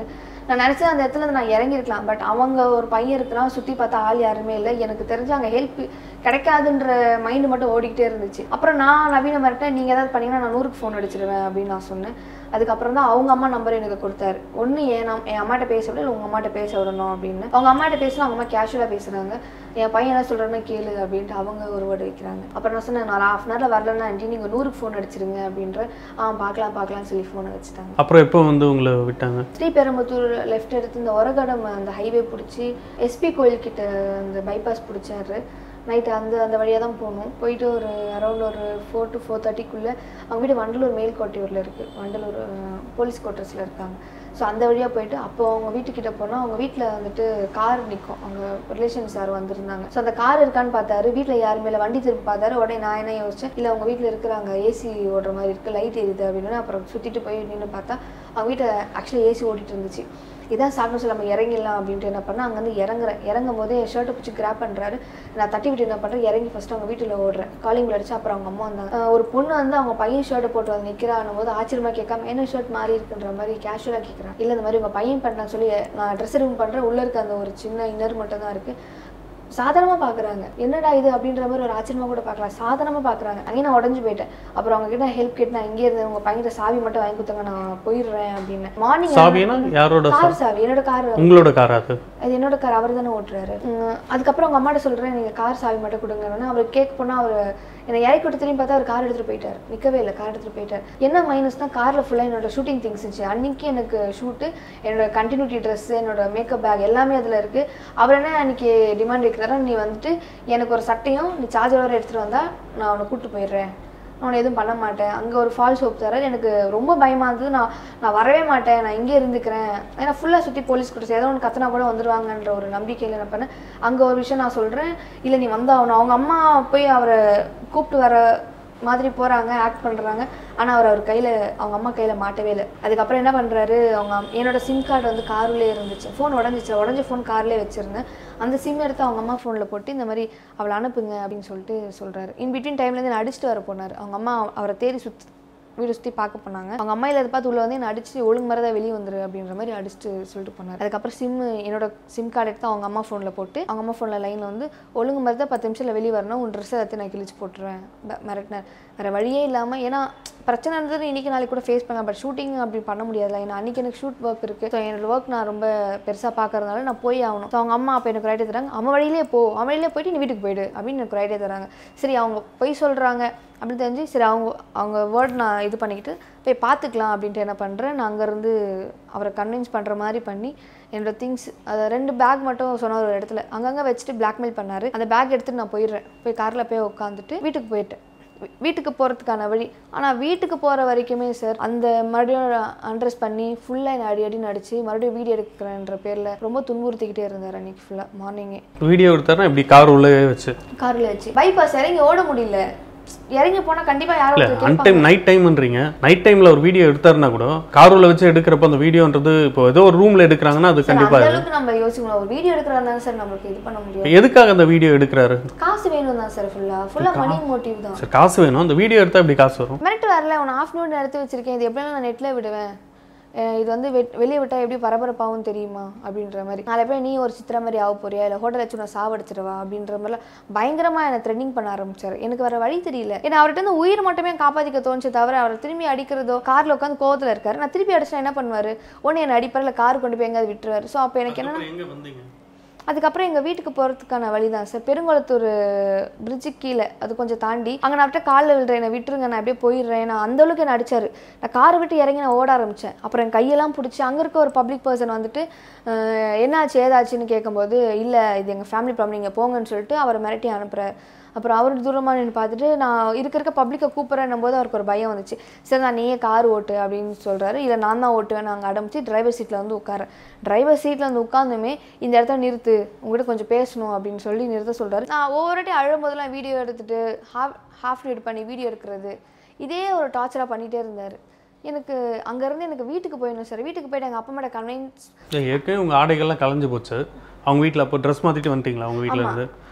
நான் நினச்சேன் அந்த இடத்துல இருந்து நான் இறங்கியிருக்கலாம் பட் அவங்க ஒரு பையன் இருக்கிறான் சுற்றி பார்த்தா ஆள் யாருமே இல்லை எனக்கு தெரிஞ்சு அங்கே ஹெல்ப் கிடைக்காதுன்ற மைண்டு மட்டும் ஓடிக்கிட்டே இருந்துச்சு அப்புறம் நான் நவீன மிரட்டேன் நீங்கள் ஏதாவது பண்ணீங்கன்னா நான் நூறுக்கு ஃபோன் அடிச்சிருவேன் அப்படின்னு நான் சொன்னேன் அதுக்கப்புறம் தான் அவங்க அம்மா நம்பர் எனக்கு கொடுத்தாரு ஒன்று என் நம் என் அம்மாட்ட பேச விட இல்லை உங்கள் அம்மாட்ட பேச விடணும் அப்படின்னு அவங்க அம்மாட்ட பேசினா அவங்க அம்மா கேஷுவலாக பேசுகிறாங்க என் பையன் என்ன சொல்கிறேன்னு கேளு அப்படின்ட்டு அவங்க ஒரு வேர்டு வைக்கிறாங்க அப்புறம் நான் சொன்னேன் நான் ஹாஃப் அன் ஹவரில் வரலன்னா ஆண்டி நீங்கள் நூறுக்கு ஃபோன் அடிச்சிருங்க அப்படின்ற ஆ பார்க்கலாம் பார்க்கலாம்னு சொல்லி ஃபோனை வச்சுட்டாங்க அப்புறம் எப்போ வந்து உங்களை விட்டாங்க ஸ்ரீபெரும்புத்தூர் லெஃப்ட் எடுத்து இந்த ஒரகடம் அந்த ஹைவே பிடிச்சி எஸ்பி கோயில்கிட்ட அந்த பைபாஸ் பிடிச்சாரு நைட்டு அந்த அந்த வழியாக தான் போகணும் போயிட்டு ஒரு அரௌண்ட் ஒரு ஃபோர் டு ஃபோர் தேர்ட்டிக்குள்ளே அவங்க வீடு வண்டலூர் மேல்கோட்டையூரில் இருக்குது வண்டலூர் அஹ், போலீஸ் குவார்ட்டர்ஸில் இருக்காங்க ஸோ அந்த வழியாக போயிட்டு அப்போ அவங்க வீட்டுக்கிட்ட போனால் அவங்க வீட்டில் வந்துட்டு கார் நிற்கும் அவங்க ரிலேஷன்ஸ் யாரும் வந்திருந்தாங்க ஸோ அந்த கார் இருக்கான்னு பார்த்தாரு வீட்டில் யாருமே இல்லை வண்டி திருப்பி பார்த்தாரு உடனே நான் என்ன யோசிச்சேன் இல்லை அவங்க வீட்டில் இருக்கிறாங்க ஏசி ஓடுற மாதிரி இருக்குது லைட் எரியுது அப்படின்னு அப்புறம் சுற்றிட்டு போய் நின்று பார்த்தா அவங்க வீட்டில் ஆக்சுவலி ஏசி ஓடிட்டு இருந்துச்சு இதான் சாப்பிட சொல்ல நம்ம இறங்கிடலாம் அப்படின்ட்டு என்ன பண்ணேன் அங்கேருந்து இறங்குறேன் இறங்கும் போதே என் ஷர்ட்டை பிடிச்சி கிராப் பண்ணுறாரு நான் தட்டி விட்டு என்ன பண்ணுறேன் இறங்கி ஃபஸ்ட்டு அவங்க வீட்டில் ஓடுறேன் காலிங் bell அடிச்சு அப்புறம் அவங்க அம்மா வந்தாங்க அஹ் ஒரு பொண்ணு வந்து அவங்க பையன் ஷர்ட்டை போட்டு வந்து நிற்கிறான் போது ஆச்சரியமா கேட்காம என்ன ஷர்ட் மாறி இருக்குன்ற மாதிரி கேஷுவலாக கேட்குறான் இல்லை இந்த மாதிரி உங்கள் பையன் பண்ணான்னு சொல்லி நான் ட்ரெஸ் ரூம் பண்ணுறேன் உள்ளே இருக்க அந்த ஒரு சின்ன இன்னர் மட்டும் தான் இருக்குது சாதாரணமாக பார்க்குறாங்க என்னடா இது அப்படின்ற மாதிரி ஒரு ஆச்சரியமா கூட பார்க்கலாம் சாதாரணமாக பார்க்குறாங்க அங்கேயே நான் உடஞ்சு போயிட்டேன் அப்புறம் அவங்க கிட்ட ஹெல்ப் கேட்டு நான் இங்கே இருந்து உங்கள் பையன்கிட்ட சாவி மட்டும் வாங்கி கொடுத்தாங்க நான் போயிடுறேன் அப்படின்னு மார்னிங் சாவினா யாரோட சா- கார் சாவி என்னோட கார் உங்களோட காரா அது அது என்னோட கார் அவர் தானே ஓட்டுறாரு உம், அதுக்கப்புறம் அவங்க அம்மாட்ட சொல்கிறேன் நீங்கள் கார் சாவி மட்டும் கொடுங்கன்னு அவர் கேக் போனால் அவர் என்னை இறக்கி விட்டு திரும்பி பார்த்தா அவர் கார் எடுத்துகிட்டு போயிட்டார் நிற்கவே இல்லை கார் எடுத்துகிட்டு போயிட்டார் என்ன மைனஸ்னா காரில் ஃபுல்லாக என்னோட ஷூட்டிங் திங்ஸ் இருந்துச்சு அன்னைக்கு எனக்கு ஷூட்டு என்னோட கண்டினியூட்டி ட்ரெஸ் என்னோட மேக்கப் பேக் எல்லாமே அதில் இருக்குது அவர் என்ன அன்னைக்கு டிமாண்ட் வைக்கிறாரா நீ வந்துட்டு எனக்கு ஒரு சட்டையும் நீ சார்ஜரோட எடுத்துகிட்டு வந்தால் நான் உன்னை கூப்பிட்டு போயிடுறேன் நான் உன்னை எதுவும் பண்ண மாட்டேன் அங்கே ஒரு ஃபால்ஸ் ஹோப் தரார் எனக்கு ரொம்ப பயமாக இருந்தது நான் நான் வரவே மாட்டேன் நான் இங்கே இருந்துக்கிறேன் ஏன்னா ஃபுல்லாக சுற்றி போலீஸ் கொடுத்து ஏதோ ஒன்று கத்தனா கூட வந்துடுவாங்கன்ற ஒரு நம்பிக்கையில் என்ன பண்ணேன் அங்கே ஒரு விஷயம் நான் சொல்கிறேன் இல்லை நீ வந்தாகணும் அவங்க அம்மா போய் அவரை கூப்பிட்டு வர மாதிரி போகிறாங்க ஆக்ட் பண்ணுறாங்க ஆனால் அவர் அவர் கையில் அவங்க அம்மா கையில் மாட்டவே இல்லை அதுக்கப்புறம் என்ன பண்ணுறாரு அவங்க அம்- என்னோட சிம் கார்டு வந்து காருலேயே இருந்துச்சு ஃபோன் உடஞ்சிச்சு உடஞ்ச ஃபோன் கார்லேயே வச்சுருந்தேன் அந்த சிம் எடுத்து அவங்க அம்மா ஃபோனில் போட்டு இந்த மாதிரி அவளை அனுப்புங்க அப்படின்னு சொல்லிட்டு சொல்கிறாரு இன் பிட்வீன் டைம்லேருந்து என்னை அடிச்சுட்டு வர போனார் அவங்க அம்மா அவரை தேடி சுற்றி வீடு சுற்றி பார்க்க போனாங்க அவங்க அம்மா இல்லாத பார்த்து உள்ள வந்து என்ன அடிச்சு ஒழுங்கு மாதிரி தான் வெளியே வந்துரு அப்படின்ற மாதிரி அடிச்சுட்டு சொல்லிட்டு போனார் அதுக்கப்புறம் சிம் என்னோட சிம் கார்டு எடுத்து அவங்க அம்மா ஃபோனில் போட்டு அவங்க அம்மா ஃபோனில் லைனில் வந்து ஒழுங்கு மாதிரி தான் பத்து நிமிஷத்தில் வெளியே வரணும் உன் ட்ரெஸ் எல்லாத்தையும் நான் கிழிச்சு போட்டுருவேன் ப- மிரட்டினார் வேறு வழியே இல்லாமல் ஏன்னா பிரச்சனை இருந்தது இன்னைக்கு நாளைக்கு கூட ஃபேஸ் பண்ணலாம் பட் ஷூட்டிங் அப்படி பண்ண முடியாதுல ஏன்னா அன்றைக்கி எனக்கு ஷூட் ஒர்க் இருக்குது ஸோ என்னோட ஒர்க் நான் ரொம்ப பெருசாக பார்க்கறதுனால நான் போய் ஆகணும் ஸோ அவங்க அம்மா அப்போ எனக்கு ரைட்டே தராங்க அவன் வழியிலே போ அவன் வழியிலே போயிட்டு நீ வீட்டுக்கு போயிடு அப்படின்னு எனக்கு ரைட்டே தராங்க சரி அவங்க பொய் சொல்கிறாங்க அப்படின்னு தெரிஞ்சு சரி அவங்க அவங்க வேர்ட் நான் இது பண்ணிக்கிட்டு போய் பார்த்துக்கலாம் அப்படின்ட்டு என்ன பண்ணுறேன் நான் அங்கேருந்து அவரை கன்வின்ஸ் பண்ணுற மாதிரி பண்ணி என்னோட திங்ஸ் அதை ரெண்டு பேக் மட்டும் சொன்னார் ஒரு இடத்துல அங்கங்கே வச்சுட்டு பிளாக்மெயில் பண்ணார் அந்த பேக் எடுத்துட்டு நான் போயிடுறேன் போய் காரில் போய் உட்காந்துட்டு வீட்டுக்கு போயிட்டேன் வீ- வீட்டுக்கு போகிறதுக்கான வழி ஆனால் வீட்டுக்கு போகிற வரைக்குமே சார் அந்த மறுபடியும் அண்ட்ரஸ் பண்ணி ஃபுல்லாக என்னை அடி அடின்னு அடிச்சு மறுபடியும் வீடியோ எடுக்கிறேன்ற பேரில் ரொம்ப துன்புறுத்திக்கிட்டே இருந்தார் அன்றைக்கி ஃபுல்லாக மார்னிங்கே வீடியோ எடுத்தாருன்னா இப்படி கார் உள்ளவே வச்சு காரில் வச்சு பைபாஸ் இறங்கி ஓட முடியல இறங்கி போனால் கண்டிப்பாக யாரோ இல்ல ஒருத்தர் அன் டைம் நைட் டைம்ன்றீங்க நைட் டைம்ல ஒரு வீடியோ எடுத்தாருன்னா கூட கார் உள்ள வச்சு எடுக்கிறப்ப அந்த வீடியோன்றது இப்போ ஏதோ ஒரு ரூம்ல எடுக்கிறாங்கன்னா அது சார், கண்டிப்பா அந்த அளவுக்கு நம்ம யோசிக்கணும் ஒரு வீடியோ எடுக்கிறதா தான் சார் நம்மளுக்கு இது பண்ண முடியும் எதுக்காக அந்த வீடியோ எடுக்கிறாரு காசு வேணும் தான் சார் ஃபுல்லா ஃபுல்லா மணி மோட்டிவ் தான் சரி காசு வேணும் அந்த வீடியோ எடுத்தா எப்படி காசு வரும் மிரட்டு வரல உன் ஆஃப்டர்நூன் எடுத்து வச்சிருக்கேன் இது எப்படியும் நான் நெட்ல விடுவேன் அஹ் இது வந்து வெட்- வெளியே விட்டா எப்படி பரபரப்பாகும் தெரியுமா அப்படின்ற மாதிரி நாளை போய் நீ ஒரு சித்திர மாதிரி ஆக போறியா இல்லை ஹோட்டல் வச்சு நான் சாவடிச்சிருவா அப்படின்ற மாதிரிலாம் பயங்கரமா என்னை த்ரெண்டிங் பண்ண ஆரம்பிச்சாரு எனக்கு வேற வழி தெரியல ஏன்னா அவர்கிட்ட இருந்து உயிர் மட்டுமே காப்பாத்திக்க தோணுச்சு தவிர அவர் திரும்பி அடிக்கிறதோ கார்ல உட்காந்து கோவத்துல இருக்காரு நான் திருப்பி அடிச்சா என்ன பண்ணுவாரு ஒன்று என்னை அடிப்பார் இல்லை கார் கொண்டு போய் எங்கேயாவது விட்டுருவாரு ஸோ அப்போ எனக்கு என்ன எங்க வந்தீங்க அதுக்கப்புறம் எங்கள் வீட்டுக்கு போகிறதுக்கான வழி தான் சார் பெருங்குளத்தூர் பிரிட்ஜு கீழே அது கொஞ்சம் தாண்டி அங்கே நான் அவர்கிட்ட காலில் விழுறேன் என்னை விட்டுருங்க நான் அப்படியே போயிடுறேன் நான் அந்த அளவுக்கு என்ன அடிச்சாரு நான் காரை விட்டு இறங்கி நான் ஓட ஆரம்பித்தேன் அப்புறம் என் கையெல்லாம் பிடிச்சி அங்கே இருக்க ஒரு பப்ளிக் பர்சன் வந்துட்டு அஹ், என்னாச்சு ஏதாச்சுன்னு கேட்கும்போது இல்லை இது எங்கள் ஃபேமிலி ப்ராப்ளம் நீங்கள் போங்கன்னு சொல்லிட்டு அவரை மிரட்டி அனுப்புகிறார் அப்புறம் அவர் தூரமாக நின்று பார்த்துட்டு நான் இருக்க இருக்க பப்ளிக்கை கூப்பிட்றேன்னும் போது அவருக்கு ஒரு பயம் வந்துச்சு சரி நான் நீயே கார் ஓட்டு அப்படின்னு சொல்கிறாரு இல்லை நான் தான் ஓட்டுவேன் நாங்கள் அடம்பிச்சு டிரைவர் சீட்டில் வந்து உட்காரேன் டிரைவர் சீட்டில் வந்து உட்காந்துமே இந்த இடத்த நிறுத்து உங்ககிட்ட கொஞ்சம் பேசணும் அப்படின்னு சொல்லி நிறுத்த சொல்கிறாரு நான் ஒவ்வொரு வாட்டி அழும்போதெல்லாம் வீடியோ எடுத்துட்டு ஹாஃப் ஹாஃப் எடிட் பண்ணி வீடியோ எடுக்கிறது இதே ஒரு டார்ச்சராக பண்ணிகிட்டே இருந்தார் எனக்கு அங்கேருந்து எனக்கு வீட்டுக்கு போயிடணும் சார் வீட்டுக்கு போயிட்டு எங்கள் அப்பா அம்மாட்ட கன்வின்ஸ் ஏற்கனவே உங்க ஆடைகள்லாம் கலைஞ்சு போச்சு அவங்க வீட்ல அப்போ ட்ரெஸ் மாத்திட்டு வந்துட்டீங்களா அவங்க வீட்ல இருந்து